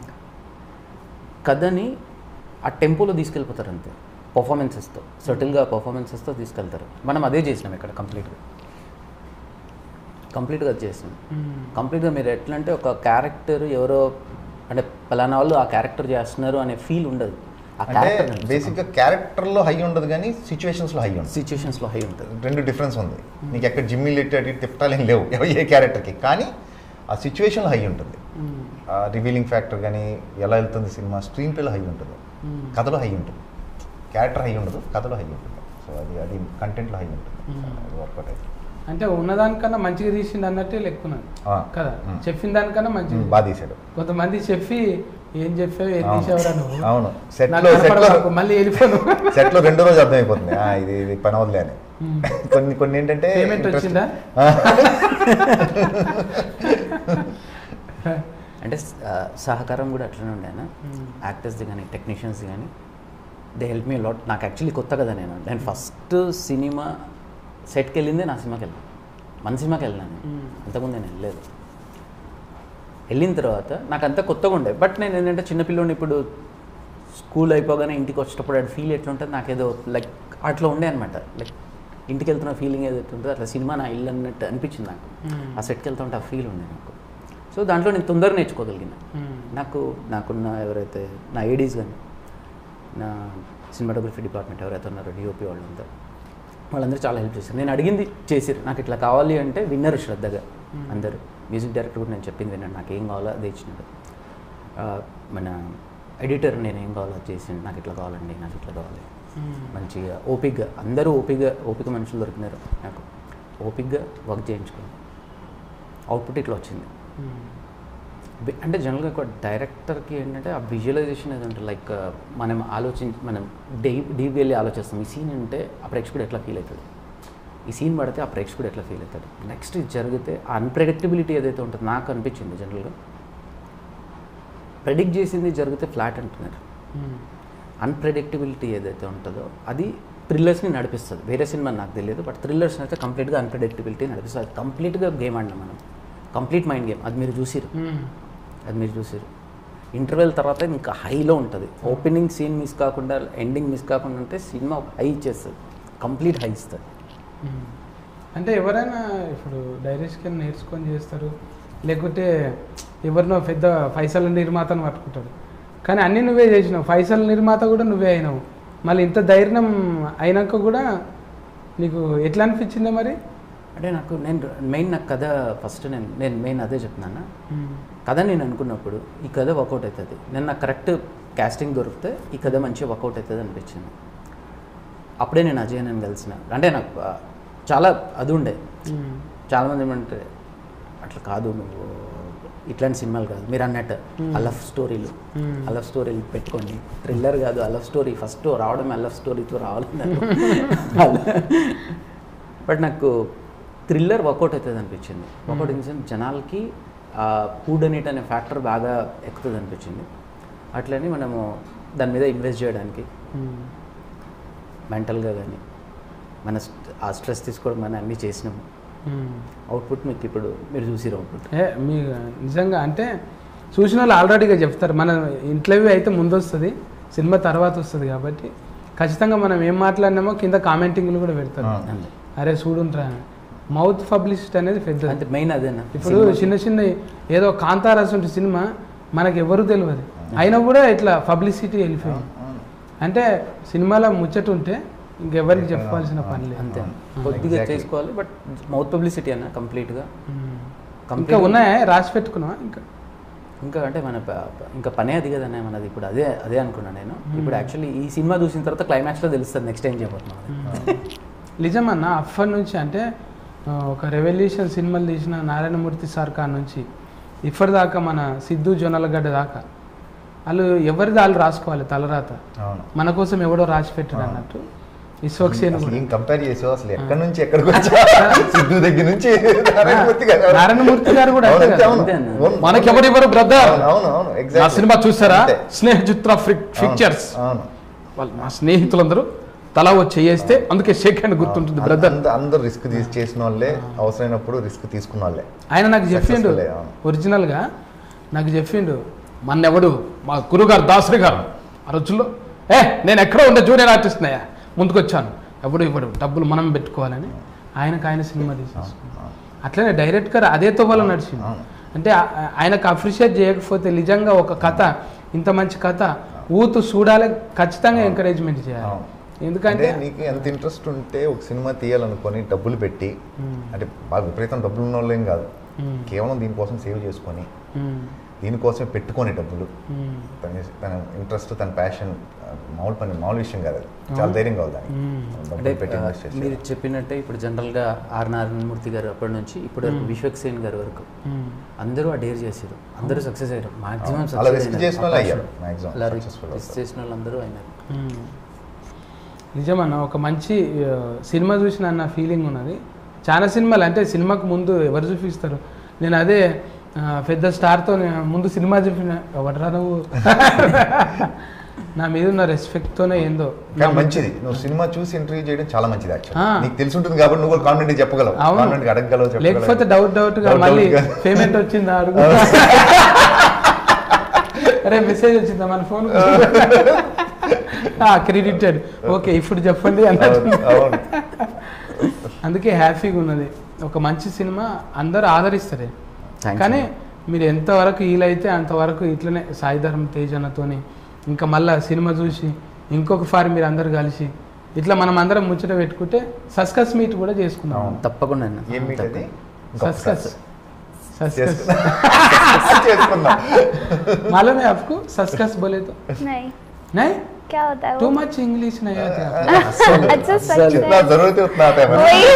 కథని ఆ టెంపోలో తీసుకెళ్ళిపోతారు అంతే పర్ఫార్మెన్సెస్తో సటిల్గా పర్ఫార్మెన్సెస్తో తీసుకెళ్తారు మనం అదే చేసినాం ఇక్కడ కంప్లీట్గా కంప్లీట్గా అది చేసినాం కంప్లీట్గా మీరు ఎట్లా అంటే ఒక క్యారెక్టర్ ఎవరో అంటే పలానా వాళ్ళు ఆ క్యారెక్టర్ చేస్తున్నారు అనే ఫీల్ ఉండదు ఆ అంటే క్యారెక్టర్ బేసిక్గా క్యారెక్టర్లో హై ఉండదు కానీ సిచ్యువేషన్స్లో హై ఉంటుంది సిచ్యువేషన్స్లో హై ఉంటుంది రెండు డిఫరెన్స్ ఉంది నీకు ఎక్కడ జిమ్మి లెట్టి అటు ఇటు తిప్పటాలు ఏం లేవు ఎవ- ఏ క్యారెక్టర్కి కానీ ఆ సిచ్యువేషన్లో హై ఉంటుంది ఆ రివీలింగ్ ఫ్యాక్టర్ కానీ ఎలా వెళ్తుంది సినిమా స్క్రీన్ ప్లేలో హై ఉంటుంది కథలో హై ఉంటుంది క్యారెక్టర్ హై ఉండదు కథలో హై ఉంటుంది సో అది అది కంటెంట్లో హై ఉంటుంది అది వర్కౌట్ అవుతుంది అంటే ఉన్నదానికన్నా మంచిగా తీసింది అన్నట్టే లెక్కున్నది ఆ, కదా ఉమ్. చెప్పిన దానికన్నా మంచిగా ఉమ్, బాగా తీశాడు కొంతమంది చెప్పి ఏం చెప్పావు ఏం అవును. తీసావురా నువ్వు అవును సెట్లో నాకు సెట్లో కనపడకు, మళ్ళీ వెళ్ళిపోను సెట్లో రెండో రోజు అర్థమైపోతుంది ఆ, ఇది ఇది పని అవదులే అని ఉమ్. కొన్ని కొన్ని ఏంటంటే పేమెంట్ interest- వచ్చిందా ఆ, అంటే ఆ, సహకారం కూడా అట్లనే ఉండేనా Hmm. యాక్టర్స్ది కానీ టెక్నీషియన్స్ కానీ దే హెల్ప్ మీ లాట్ నాకు యాక్చువల్లీ కొత్త కదా నేను నేను ఫస్ట్ సినిమా సెట్కి వెళ్ళిందే నా సినిమాకి వెళ్ళాను మన సినిమాకి వెళ్ళాను Hmm. అంతకుముందు నేను వెళ్ళలేదు వెళ్ళిన తర్వాత నాకు అంతా కొత్తగా ఉండే బట్ నేను ఏంటంటే చిన్నపిల్లని ఇప్పుడు స్కూల్ అయిపోగానే ఇంటికి వచ్చేటప్పుడు అది ఫీల్ ఎట్లుంటుంది నాకేదో లైక్ అట్లా ఉండే అనమాట లైక్ ఇంటికి వెళ్తున్న ఫీలింగ్ ఏదైతే ఉంటుందో అట్లా సినిమా నా ఇల్లు అన్నట్టు అనిపించింది నాకు ఆ సెట్కి వెళ్తుంటే ఆ ఫీల్ ఉండే నాకు సో దాంట్లో నేను తొందరగా నేర్చుకోగలిగిన నాకు నాకున్న ఎవరైతే నా ఏడీస్ కానీ నా సినిమాటోగ్రఫీ డిపార్ట్మెంట్ ఎవరైతే ఉన్నారో డిఓపి వాళ్ళంతా వాళ్ళందరూ చాలా హెల్ప్ చేశారు నేను అడిగింది చేసారు నాకు ఇట్లా కావాలి అంటే విన్నర్ శ్రద్ధగా అందరూ మ్యూజిక్ డైరెక్టర్ కూడా నేను చెప్పింది విన్నాడు నాకు ఏం కావాలో అదే ఇచ్చినాడు ఆ, మన ఎడిటర్ నేను ఏం కావాలో అది చేసిండు నాకు ఇట్లా కావాలండి నాకు ఇట్లా కావాలి మంచిగా ఓపిక్గా అందరూ ఓపికగా ఓపిక మనుషులు దొరికినారు నాకు ఓపిక్గా వర్క్ చేయించుకున్నాను అవుట్పుట్ ఇట్లా వచ్చింది బి- అంటే జనరల్గా ఒక డైరెక్టర్కి ఏంటంటే ఆ విజువలైజేషన్ ఏదంటే లైక్ మనం ఆలోచించి మనం డీ డీప్ వెళ్ళి ఆలోచిస్తాం ఈ సీన్ ఉంటే ఆ ప్రేక్షకుడు ఎట్లా ఫీల్ అవుతాడు ఈ సీన్ పడితే ఆ ప్రేక్షకుడు ఎట్లా ఫీల్ అవుతాడు నెక్స్ట్ ఇది జరిగితే ఆ అన్ప్రెడిక్టబిలిటీ ఏదైతే ఉంటుందో నాకు అనిపించింది జనరల్గా ప్రెడిక్ట్ చేసింది జరిగితే ఫ్లాట్ అంటున్నారు అన్ప్రెడిక్టబిలిటీ ఏదైతే ఉంటుందో అది థ్రిల్లర్స్ని నడిపిస్తుంది వేరే సినిమా నాకు తెలియదు బట్ థ్రిల్లర్స్ అయితే కంప్లీట్గా అన్ప్రెడిక్టబిలిటీ నడిపిస్తుంది అది కంప్లీట్గా గేమ్ ఆడినాం మనం కంప్లీట్ మైండ్ గేమ్ అది మీరు చూసిరు అది మీరు చూసారు ఇంటర్వెల్ తర్వాత ఇంకా హైలో ఉంటుంది ఓపెనింగ్ సీన్ మిస్ కాకుండా ఎండింగ్ మిస్ కాకుండా ఉంటే సినిమా హై ఇచ్చేస్తుంది కంప్లీట్ హై ఇస్తుంది అంటే ఎవరైనా ఇప్పుడు డైరెక్షన్ నేర్చుకొని చేస్తారు లేకుంటే ఎవరినో పెద్ద ఫైసల్ నిర్మాతను పట్టుకుంటాడు కానీ అన్నీ నువ్వే చేసినావు ఫైసల్ నిర్మాత కూడా నువ్వే అయినావు మళ్ళీ ఇంత ధైర్యం అయినాక కూడా నీకు ఎట్లా అనిపించిందా మరి అంటే నాకు నేను మెయిన్ నాకు కథ ఫస్ట్ నేను నేను మెయిన్ అదే చెప్తున్నాను కథ నేను అనుకున్నప్పుడు ఈ కథ వర్కౌట్ అవుతుంది నేను నాకు కరెక్ట్ కాస్టింగ్ దొరికితే ఈ కథ మంచిగా వర్కౌట్ అవుతుంది అనిపించింది అప్పుడే నేను అజయ్ నేను కలిసిన అంటే నాకు ఆ, చాలా అది ఉండే చాలామంది ఏమంటే అట్లా కాదు నువ్వు ఇట్లాంటి సినిమాలు కాదు మీరు అన్నట్టు ఆ లవ్ స్టోరీలు ఆ లవ్ స్టోరీలు పెట్టుకోండి థ్రిల్లర్ కాదు ఆ లవ్ స్టోరీ ఫస్ట్ రావడం ఆ లవ్ స్టోరీతో రావాలి బట్ నాకు థ్రిల్లర్ వర్కౌట్ అవుతుంది అనిపించింది వర్కౌట్ ఇన్ సెన్స్ జనాలకి ఆ కూడనీట్ అనే ఫ్యాక్టర్ బాగా ఎక్కుతుంది అనిపించింది అట్లని మనము దాని మీద ఇన్వెస్ట్ చేయడానికి మెంటల్గా కానీ మన స్ట్- ఆ స్ట్రెస్ తీసుకోవడం మనం అన్నీ చేసినాము అవుట్పుట్ మీకు ఇప్పుడు మీరు చూసిరు అవుట్పుట్ ఏ మీ నిజంగా అంటే చూసిన వాళ్ళు ఆల్రెడీగా చెప్తారు మన ఇంటర్వ్యూ అయితే ముందు వస్తుంది సినిమా తర్వాత వస్తుంది కాబట్టి ఖచ్చితంగా మనం ఏం మాట్లాడినామో కింద కామెంటింగ్లు కూడా పెడతారు ఆ. అంతే అరే చూడుంట్రా మౌత్ పబ్లిసిటీ అనేది అంటే పెద్దది మెయిన్ అదేనా ఇప్పుడు చిన్న చిన్న ఏదో కాంతారాస్ ఉంటే సినిమా మనకు ఎవరు తెలియదు అయినా కూడా ఇట్లా పబ్లిసిటీ వెళ్ళిపోయింది అంటే సినిమాలో ముచ్చట ఉంటే ఇంకెవరికి చెప్పాల్సిన పని లేదు అంతే అవును. కొద్దిగా Exactly. చేసుకోవాలి బట్ మౌత్ పబ్లిసిటీ అన్న కంప్లీట్గా ఉమ్. ఇంకా Complete- ఉన్నాయా రాసి పెట్టుకున్నావా ఇంకా ఇంకా అంటే మన ప- ప- ఇంకా పనే అది కదనే మనది ఇప్పుడు అదే అదే అనుకున్నాను నేను ఇప్పుడు యాక్చువల్లీ ఈ సినిమా చూసిన తర్వాత క్లైమాక్స్లో తెలుస్తుంది నెక్స్ట్ ఏం చేయబోతున్నాం నిజమన్న అప్పటి నుంచి అంటే ఆ, ఒక రెవల్యూషన్ సినిమాలు తీసిన నారాయణమూర్తి సార్ కాడ నుంచి ఇప్పటిదాకా మన సిద్ధు జొన్నలగడ్డ దాకా వాళ్ళు ఎవరిది వాళ్ళు రాసుకోవాలి తలరాత అవును మన కోసం ఎవడో రాసి పెట్టాడు అన్నట్టు విశ్వక్సేన్ అసలు కూడా ఏం కంపేర్ చేసావు అసలు ఎక్కడి నుంచి ఎక్కడికి వచ్చా సిద్ధు దగ్గర నుంచి నారాయణమూర్తి గారు నారాయణమూర్తి గారు కూడా అవును, అంతే కదా. అవును, అంతే అన్న. అవును. మనకెవరెవరు బ్రదర్ అవును, అవును అవును నా exactly. సినిమా చూసారా అంతే. స్నేహ చిత్ర అవును, పిక్చర్స్ అవును వాళ్ళు మా స్నేహితులందరూ తలా వచ్చి చేస్తే అందుకే షేక్ హ్యాండ్ గుర్తుంటుంది అవును. బ్రదర్ అంద- అందరూ రిస్క్ తీసి చేసిన వాళ్ళే అవసరమైనప్పుడు రిస్క్ తీసుకున్న వాళ్ళే ఆయన నాకు చెప్పిండు Successful ఏ, అవును. ఒరిజినల్గా నాకు చెప్పిండు మన్నెవడు మా గురుగారు దాసరి గారు ఆ రోజుల్లో ఏ నేను ఎక్కడో ఉండే జూనియర్ ఆర్టిస్ట్నయ్యా ముందుకొచ్చాను ఎవడు ఇవ్వడు డబ్బులు మనం పెట్టుకోవాలని ఆయనకు ఆయన సినిమా తీసేసుకున్నాడు అవును. అట్లనే డైరెక్ట్గా అదే తోవలో నడిచింది అవును. అంటే ఆ- ఆ- ఆయనకు అప్రిషియేట్ చేయకపోతే నిజంగా ఒక కథ ఇంత మంచి కథ ఊతు చూడాలి ఖచ్చితంగా ఎంకరేజ్మెంట్ చేయాలి అవును. ఎందుకంటే అంటే నీకు ఎంత ఇంట్రెస్ట్ ఉంటే ఒక సినిమా తీయాలనుకొని డబ్బులు పెట్టి మ్మ్. అంటే బాగా విపరీతం డబ్బులు ఉన్న వాళ్ళేం కాదు మ్మ్. కేవలం దీనికోసం సేవ్ చేసుకొని మ్మ్. దీనికోసం పెట్టుకొని డబ్బులు మ్మ్. తన తన ఇంట్రెస్ట్ తన ప్యాషన్ మామూలు పని మామూలు విషయం కాదు అది చాలా ధైర్యం కావాలి దానికి మ్మ్. అంటే డబ్బులు పెట్టి ఆ, ఇన్వెస్ట్ చేసి మీరు చెప్పినట్టే ఇప్పుడు జనరల్గా ఆర్ నారాయణమూర్తి గారు అప్పటి నుంచి ఇప్పుడు వరకు విశ్వక్సేన్ గారి వరకు మ్మ్. అందరూ ఆ డేర్ చేశారు అందరూ సక్సెస్ అయ్యారు మాక్సిమం అలా risk చేసిన వాళ్ళు అయ్యారు, maximum అలా successful రిస్క్ అవుతారు. చేసిన వాళ్ళందరూ అయినారు మ్మ్. నిజమన్న ఒక మంచి ఆ, సినిమా చూసిన అన్న ఫీలింగ్ ఉన్నది చాలా సినిమాలు అంటే సినిమాకు ముందు ఎవరు చూపిస్తారు నేను అదే ఆ, పెద్ద స్టార్తో ముందు సినిమా చూపిన ఎవడరా నువ్వు నా మీద ఉన్న రెస్పెక్ట్తోనే ఏందో కానీ మంచిది నువ్వు సినిమా చూసి ఇంటర్వ్యూ చేయడం చాలా మంచిది ఆ. యాక్చువల్ నీకు తెలిసి ఉంటుంది కాబట్టి నువ్వు కూడా కాన్ఫిడెంట్ చెప్పగలవు అవును. కాన్ఫిడెంట్ అడగగలవు చెప్పగలవు. లేకపోతే డౌట్ డౌట్గా Doubt మళ్ళీ doubt గా. పేమెంట్ వచ్చిందా అడుగు అరే మెసేజ్ వచ్చిందా మన ఫోన్ క్రెడిటెడ్ ఓకే ఇప్పుడు చెప్పండి అన్నట్టు అవును, అవును అందుకే హ్యాపీగా ఉన్నది ఒక మంచి సినిమా అందరూ ఆదరిస్తారు Thanks, కానీ man. మీరు ఎంతవరకు వీలైతే అంతవరకు ఇట్లనే సాయిధరం తేజ్ అన్నతోని ఇంకా మళ్ళా సినిమా చూసి ఇంకొక ఫారి మీరు అందరు కలిసి ఇట్లా మనం అందరం ముచ్చట పెట్టుకుంటే సస్కస్ మీట్ కూడా చేసుకున్నాం అవును. తప్పకుండా అన్న. ఏం మీట్ అది సస్కస్ సస్కస్ చేసుకుందాం मालूम है आपको सस्कस बोले तो नहीं नहीं क्या होता है टू वो मच इंग्लिश नहीं आती आपको अच्छा सच जितना है जरूरत है उतना आता है मैम। वही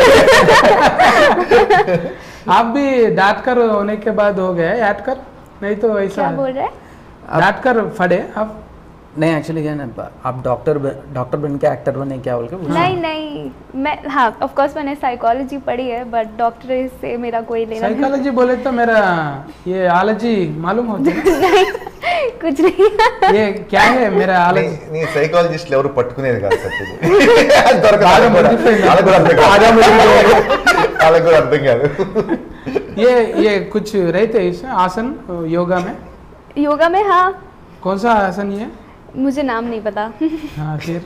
आप भी डांट कर होने के बाद हो गए याद कर नहीं तो ऐसा क्या बोल रहे हैं डांट कर फड़े आप नहीं एक्चुअली क्या है ना आप डॉक्टर डॉक्टर बन के एक्टर बने क्या बोल के बोल नहीं नहीं मैं हाँ ऑफ कोर्स मैंने साइकोलॉजी पढ़ी है बट डॉक्टर से मेरा कोई लेना देना साइकोलॉजी बोले तो मेरा ये आलजी मालूम होता है नहीं कुछ नहीं ये क्या है मेरा నీ आलजी నీ సైకాలజిస్ట్లు ఎవరు పట్టుకునేది కాదు సార్ ఇది. అది దొరకదు. బాగా వాళ్ళకు కూడా- మర్చిపోయింది. వాళ్ళకు కూడా అర్థం కాదు. వాళ్ళకు కూడా అర్థం కాదు ये ये कुछ रहते हैं इसमें आसन योगा में योगा में हाँ कौन सा आसन ये मुझे नाम नहीं पता हाँ फिर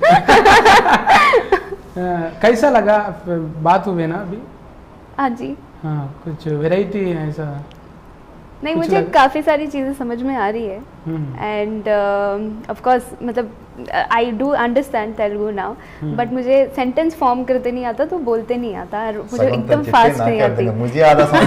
अ, कैसा लगा बात हुए ना अभी हाँ जी हाँ कुछ वैरायटी ऐसा नहीं कुछ मुझे लग- काफ़ी सारी चीज़ें समझ में आ रही है हम्म, एंड ऑफ कोर्स मतलब I do understand Telugu now hmm. But मुझे सेंटेंस फॉर्म करते नहीं आता तो बोलते नहीं आता और मुझे సగం एकदम తను చెప్తే फास्ट నాకే नहीं అర్థం आती కాదు. ముझे आधा समझ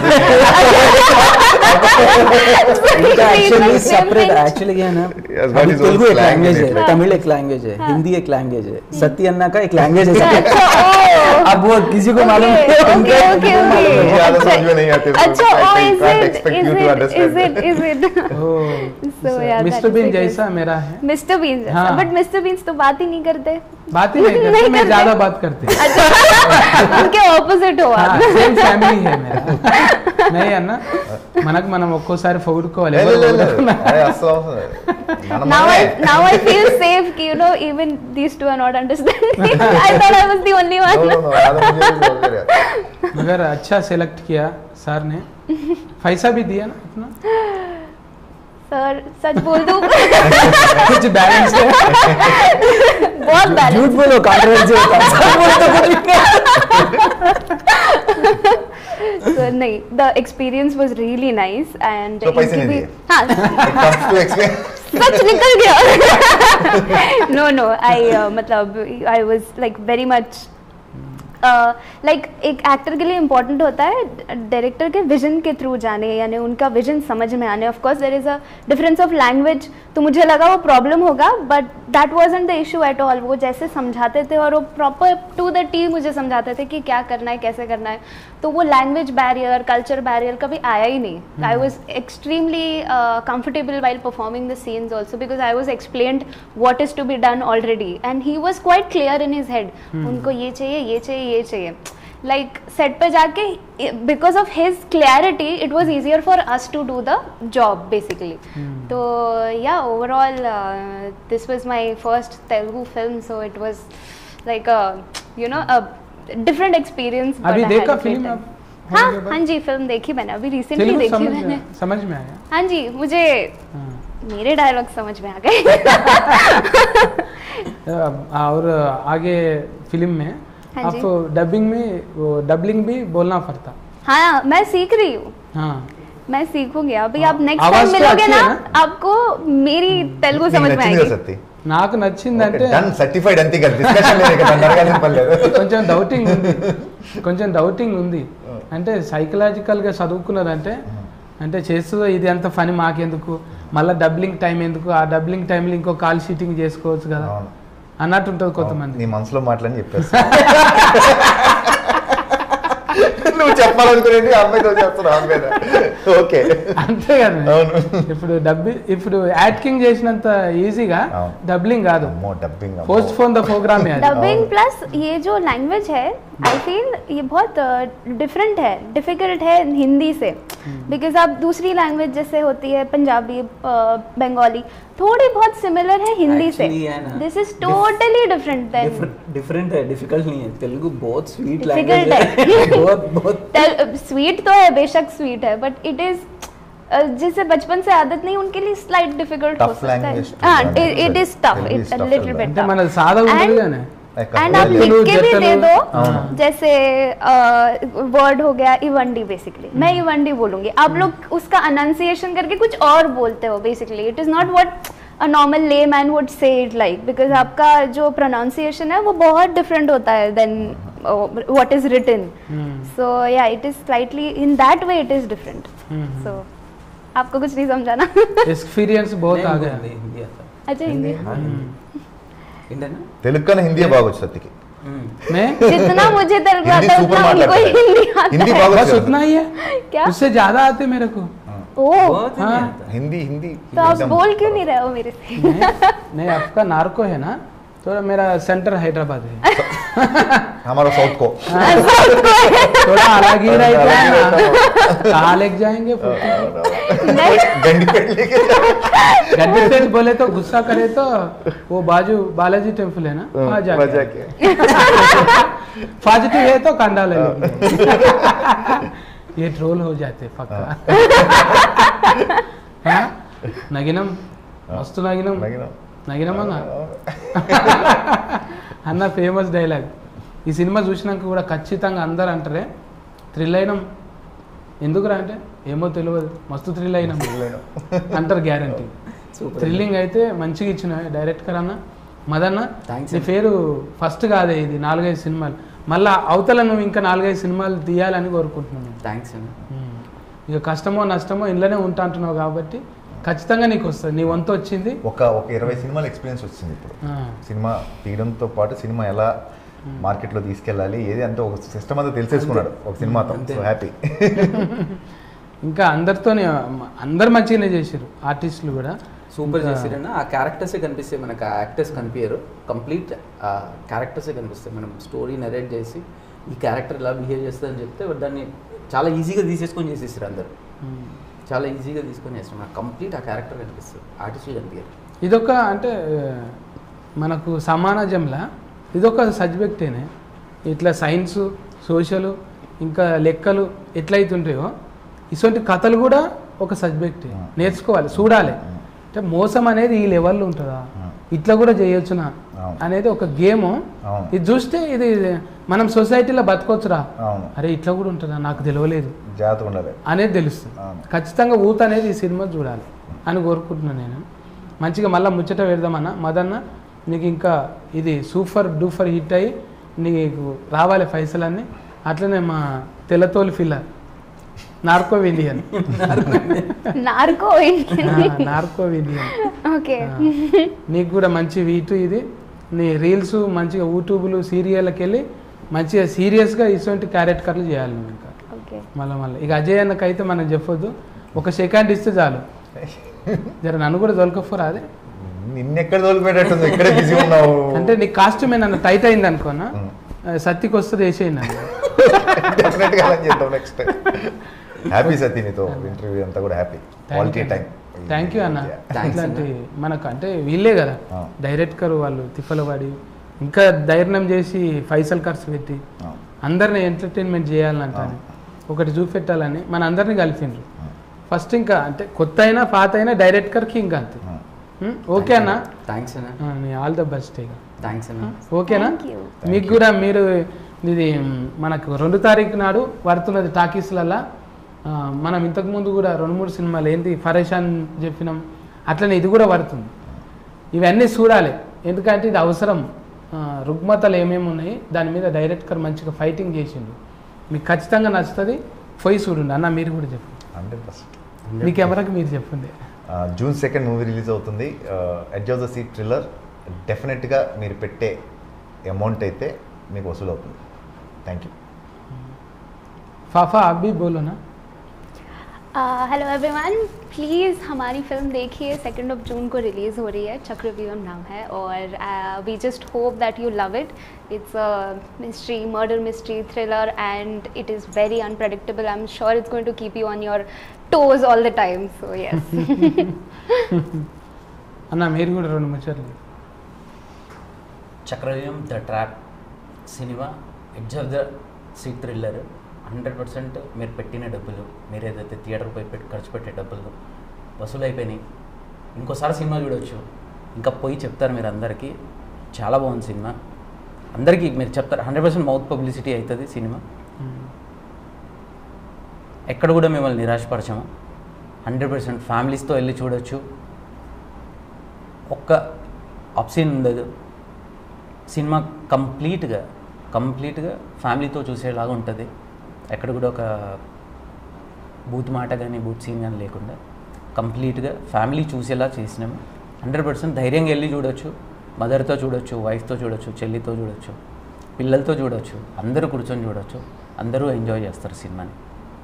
इनका actually Same separate thing. Actually क्या है ना Yes, got अभी his own तेलुगु एक slang लैंग्वेज in it. है तमिल एक लैंग्वेज है हिंदी एक लैंग्वेज है सत्य अन्ना का एक लैंग्वेज है अच्छा ओ अब वो किसी को मालूम ओके नहीं ओके ओके ओके मुझे आधा समझ में नहीं आते अच्छा oh I is can't it expect is you to it understand is it is it So, yeah, that mister is bean it. जैसा मेरा है मिस्टर बीन्स हाँ। बट मिस्टर बीन्स तो बात ही नहीं करते बात ही नहीं करते नहीं मैं करते। ज्यादा बात करते हैं अच्छा उनके ऑपोजिट हो हाँ, आप సేమ్ ఫ్యామిలీ హే మేరా नहीं అన్న మనకు మనం ఒక్కోసారి పొగుడుకోవాలి లే, ఎవరు లే, లే. పొగుడుకున్నా. అరే అస్సలు అవసరం లేదు. మన now మనమే. I now I feel safe कि you know even these two are not understanding I thought I was the only No, one no, no, आधा मुझे भी समझ में आया। मगर अच्छा सेलेक्ट किया सर ने पैसा भी दिया ना इतना सर सच बोल दूं कुछ बैलेंस है बहुत झूठ बैलेंस बोलो कंट्रोवर्सी होता है सब बोलते कुछ भी नहीं। so, नहीं the experience was really nice and तो पैसे इनकी नहीं भी दिए? हाँ It comes to explain. सच निकल गया नो नो आई मतलब I was like very much like एक एक्टर के लिए इम्पोर्टेंट होता है डायरेक्टर के विजन के थ्रू जाने यानी उनका विजन समझ में आने of course there is a difference of language तो मुझे लगा वो प्रॉब्लम होगा but that wasn't the issue at all वो जैसे समझाते थे और वो प्रॉपर टू द टी मुझे समझाते थे कि क्या करना है कैसे करना है तो वो लैंग्वेज बैरियर कल्चर बैरियर कभी आया ही नहीं I was extremely comfortable while performing the scenes also because I was explained what is to be done already and he was quite clear in his head उनको ये चाहिए ये चाहिए ये चाहिए like set पे जाके because of his clarity it was easier for us to do the job basically तो yeah overall uh, this was my first Telugu film so it was like a you know a different experience but अभी I had देखा a great film time. आप हाँ होने के बाद? हाँ जी film देखी मैंने अभी रिसेंटली तेलुगु देखी समझ मैंने में समझ में आया हाँ जी मुझे हाँ। मेरे डायलॉग समझ में आ गए अब और आगे फिल्म में हाँ आप जी। डबिंग में वो डबलिंग भी बोलना पड़ता हाँ मैं सीख रही हूँ हाँ मैं सीखूंगी अभी हाँ, आप नेक्स्ट आवाज टाइम तो मिलोगे अच्छी ना है ना? आपको मेरी तेलुगु నీకు समझ में నచ్చింది కదా आएगी సత్తి నాకు నచ్చిందంటే డన్ సర్టిఫైడ్ అంతే కదా డిస్కషన్ లేదు కదా నన్ను అడగాల్సిన పని లేదు కొంచెం డౌటింగ్ ఉంది కొంచెం డౌటింగ్ ఉంది అంటే సైకలాజికల్గా చదువుకున్నదంటే అంటే చేస్తుందో ఇది అంత పని మాకెందుకు మళ్ళీ డబ్లింగ్ టైం ఎందుకు ఆ డబ్లింగ్ టైంలో ఇంకో కాల్ షీటింగ్ చేసుకోవచ్చు కదా అవును. అన్నట్టు ఉంటుంది కొంతమంది నీ మనసులో మాటలని చెప్పేస్తా నువ్వు చెప్పాలనుకునేది ఆ అమ్మాయితో చేస్తున్నావు అమ్మాయి ఓకే అంతే కదా అవును ఇప్పుడు డబ్బి ఇప్పుడు యాక్టింగ్ చేసినంత ఈజీగా అవును. డబ్లింగ్ కాదు అమ్మో dubbing postpone the program dubbing plus ये जो लैंग्वेज है आई फील ये बहुत डिफरेंट है डिफिकल्ट है हिंदी से बिकॉज आप दूसरी लैंग्वेज जैसे होती है पंजाबी बंगाली थोड़ी बहुत सिमिलर है हिंदी से Actually, है ना, this is totally different then different है डिफिकल्ट नहीं है तेलुगु बहुत स्वीट Difficult लैंग्वेज है है। बहुत बहुत स्वीट तो है बेशक स्वीट है बट इट इज अ, जिसे बचपन से आदत नहीं उनके लिए स्लाइट डिफिकल्ट हो Tough सकता है language to हाँ learn. It is tough Telugu is it tough little to bit అంటే మనది సాదా ఉంటుంది కానీ एंड आप जट्टलू, लिख के भी दे दो हाँ। जैसे वर्ड हो गया इवंडी बेसिकली मैं इवंडी बोलूंगी आप लोग उसका अनाउंसिएशन करके कुछ और बोलते हो basically it is not what a normal layman would say it like because आपका जो प्रोनाउंसिएशन है वो बहुत डिफरेंट होता है then what is written so या it is slightly in that way it is different so आपको कुछ नहीं समझाना एक्सपीरियंस बहुत आ गया हिंदी हिंदी आता अच्छा हिंदी हाँ, हिंदी हिंदी ना తెలుగు కన్నా హిందీ బాగొచ్చు సత్తికి हम्म। मैं जितना मुझे तेलुगु हिंदी आता है super उतना उनको मारता है। हिंदी आता हिंदी है बागोच बस करता उतना ही है क्या उससे ज्यादा आते मेरे को ओ बहुत ही नहीं हाँ। आता హిందీ హిందీ तो आप एकदम- बोल क्यों नहीं रहे हो मेरे से नहीं नहीं आपका नार्को है ना तो मेरा सेंटर हैदराबाद है हमारा साउथ को थोड़ा अलग ही रहता है ना कहाँ लेके जाएंगे फुर्ती? नहीं गंडी पेट लेके गड्ढे पे बोले तो गुस्सा करे तो वो बाजू बालाजी टेम्पल है ना वहाँ वहाँ जाके जाके पॉजिटिव है तो कांडा ले लेंगे ये ट्रोल हो जाते पक्का हाँ? నగినం మస్తు నగినం నగినం. నగినం అన్న అన్న ఫేమస్ డైలాగ్ ఈ సినిమా చూసినాక కూడా ఖచ్చితంగా అందరు అంటారే థ్రిల్ అయినాం ఎందుకురా అంటే ఏమో తెలియదు మస్తు థ్రిల్ అయినాం అంటారు గ్యారంటీ సూపర్ థ్రిల్లింగ్ అయితే మంచిగా ఇచ్చిన డైరెక్టర్ అన్న మదన్న Thanks నీ అన్న. పేరు ఫస్ట్ కాదే ఇది నాలుగైదు సినిమాలు మళ్ళా అవతల నువ్వు ఇంకా నాలుగైదు సినిమాలు తీయాలని కోరుకుంటున్నాను థ్యాంక్స్ అండి ఉమ్. ఇక కష్టమో నష్టమో ఇంట్లోనే ఉంటా అంటున్నావు కాబట్టి ఖచ్చితంగా నీకు వస్తుంది నీ వంతు వచ్చింది ఒక ఒక ఇరవై సినిమాల ఎక్స్పీరియన్స్ వచ్చింది ఇప్పుడు ఆ, సినిమా తీయడంతో పాటు సినిమా ఎలా మార్కెట్లో తీసుకెళ్ళాలి ఏది అంటే ఒక సిస్టమ్ అంతా తెలిసేసుకున్నాడు ఒక సినిమాతో అంతే. సో హ్యాపీ ఇంకా అందరితోనే అందరు మంచిగానే చేశారు ఆర్టిస్టులు కూడా సూపర్ ఇంకా- చేసిరన్న ఆ క్యారెక్టర్సే కనిపిస్తాయి మనకు ఆ యాక్టర్స్ కనిపించరు కంప్లీట్ ఆ క్యారెక్టర్సే కనిపిస్తాయి మనం స్టోరీ నరేట్ చేసి ఈ క్యారెక్టర్ ఇలా బిహేవ్ చేస్తుందని చెప్తే దాన్ని చాలా ఈజీగా తీసేసుకొని చేసేసారు అందరు ఉమ్. చాలా ఈజీగా తీసుకొని చేస్తాం మనకు కంప్లీట్ ఆ క్యారెక్టర్ కనిపిస్తుంది ఆర్టిస్టులు కనిపించారు ఇదొక అంటే ఆ, మనకు సమాజంలో ఇదొక సబ్జెక్టేనే ఇట్లా సైన్స్ సోషల్ ఇంకా లెక్కలు ఎట్లయితుంటాయో ఇటువంటి కథలు కూడా ఒక సబ్జెక్టే ఆ. నేర్చుకోవాలి చూడాలి ఆ. అంటే మోసం అనేది ఈ లెవెల్లో ఉంటుందా ఆ. ఇట్లా కూడా చేయొచ్చునా అవును. అనేది ఒక గేమ్ అవును. ఇది చూస్తే ఇది మనం సొసైటీలో బతకొచ్చురా అవును అరే ఇట్లా కూడా ఉంటుందా నాకు తెలియలేదు జాగ్రత్తగా ఉండాలి అనేది తెలుస్తుంది అవును. ఖచ్చితంగా ఊత అనేది ఈ సినిమా చూడాలి అని కోరుకుంటున్నాను నేను మంచిగా మళ్ళీ ముచ్చట పెడదామన్న మదన్న నీకు ఇంకా ఇది సూపర్ డూపర్ హిట్ అయ్యి నీకు రావాలి పైసలన్నీ అట్లనే మా తెల్లతోలి filler narco villain narco narco villain okay నీకు కూడా మంచి వీటు ఇది నీ రీల్స్ మంచిగా యూట్యూబ్లు సీరియల్కి వెళ్ళి మంచిగా సీరియస్గా ఇటువంటి క్యారెక్టర్లు చేయాలి నువ్వు ఇంకా ओके మళ్ళీ మళ్ళీ ఇక అజయ్ అన్నకైతే మనం చెప్పొద్దు ఒక సెకండ్ ఇస్తే చాలు జర నన్ను కూడా దొరకపోరా అదే నిన్నెక్కడ తోలిపెట్టేట్టుంది ఇక్కడే బిజీ ఉన్నావు అంటే నీ కాస్ట్యూమ్ నన్ను టైట్ అయింది అనుకోనా ఉం. సత్తికి వస్తుంది వేసేయండి నన్ను డెఫినెట్ గా అలా చేద్దాం నెక్స్ట్ హ్యాపీ సతీ నీతో ఇంటర్వ్యూ అంతా కూడా happy quality time thank you అన్న Thanks ఇట్లాంటి మనకు అంటే వీళ్ళే కదా ఆ. డైరెక్టర్ వాళ్ళు తిప్పలు పడి ఇంకా ధైర్యం చేసి పైసలు ఖర్చు పెట్టి అందరిని ఎంటర్టైన్మెంట్ చేయాలని అంటాను ఒకటి చూపెట్టాలని మన అందరిని కలిపిండ్రు ఫస్ట్ ఇంకా అంటే కొత్త అయినా పాత అయినా డైరెక్టర్కి ఇంకా అంతే ఉం? ఓకే అన్న థ్యాంక్స్ అన్న ఆ, నీ ఆల్ ద బెస్ట్ ఇక థ్యాంక్స్ అన్న ఓకేనా Thank you. మీకు కూడా మీరు ఇది మ్, మనకు రెండు తారీఖు నాడు పడుతున్నది టాకీస్లల్లా ఆ, మనం ఇంతకుముందు కూడా రెండు మూడు సినిమాలు ఏంటి ఫరేషాన్ చెప్పినాం అట్లనే ఇది కూడా పడుతుంది ఇవన్నీ చూడాలి ఎందుకంటే ఇది అవసరం ఆ, రుగ్మతలు ఏమేమి ఉన్నాయి దాని మీద డైరెక్టర్ మంచిగా ఫైటింగ్ చేసిండు మీకు ఖచ్చితంగా నచ్చుతుంది పోయి చూడండి అన్న మీరు కూడా చెప్పండి హండ్రెడ్ పర్సెంట్ మీ కెమెరాకి మీరు చెప్పండి జూన్ సెకండ్ మూవీ రిలీజ్ అవుతుంది edge of the seat thriller డెఫినెట్గా మీరు పెట్టే అమౌంట్ అయితే మీకు వసూలు అవుతుంది థ్యాంక్ యూ फाफा आप भी बोलो ना हेलो एवरीवन प्लीज़ हमारी फिल्म देखिए सेकेंड ऑफ जून को रिलीज़ हो रही है चक्रव्यूहम नाम है और we just hope that you love it it's a mystery murder mystery thriller and it is very unpredictable I am sure it's going to keep you on your toes all the time so yes అన్న మీరు కూడా రెండు ముచ్చట్లు Chakravyuham the trap సినిమా edge of the seat thriller hundred percent మీరు పెట్టిన డబ్బులు మీరు ఏదైతే థియేటర్ పోయి పెట్టి ఖర్చు పెట్టే డబ్బులు వసూలు అయిపోయినాయి ఇంకోసారి సినిమా చూడొచ్చు ఇంకా పోయి చెప్తారు మీరు అందరికీ చాలా బాగుంది సినిమా అందరికీ మీరు చెప్తారు హండ్రెడ్ పర్సెంట్ మౌత్ పబ్లిసిటీ అవుతుంది సినిమా ఎక్కడ కూడా మిమ్మల్ని నిరాశపరచము హండ్రెడ్ పర్సెంట్ ఫ్యామిలీస్తో వెళ్ళి చూడొచ్చు ఒక్క ఆప్షన్ ఉండదు సినిమా కంప్లీట్గా కంప్లీట్గా ఫ్యామిలీతో చూసేలాగా ఉంటుంది ఎక్కడ కూడా ఒక బూత్ మాట కానీ బూత్ సీన్ కానీ లేకుండా కంప్లీట్గా ఫ్యామిలీ చూసేలా చేసినాము హండ్రెడ్ పర్సెంట్ ధైర్యంగా వెళ్ళి చూడొచ్చు మదర్తో చూడొచ్చు వైఫ్తో చూడొచ్చు చెల్లితో చూడొచ్చు పిల్లలతో చూడొచ్చు అందరూ కూర్చొని చూడొచ్చు అందరూ ఎంజాయ్ చేస్తారు సినిమాని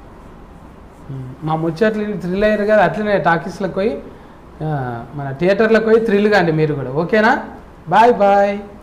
మా ముచ్చట్లు థ్రిల్ అయ్యారు కదా అట్లనే టాకీస్లకు పోయి ఆ, మన థియేటర్లకు పోయి థ్రిల్ కాండి మీరు కూడా ఓకేనా బాయ్ బాయ్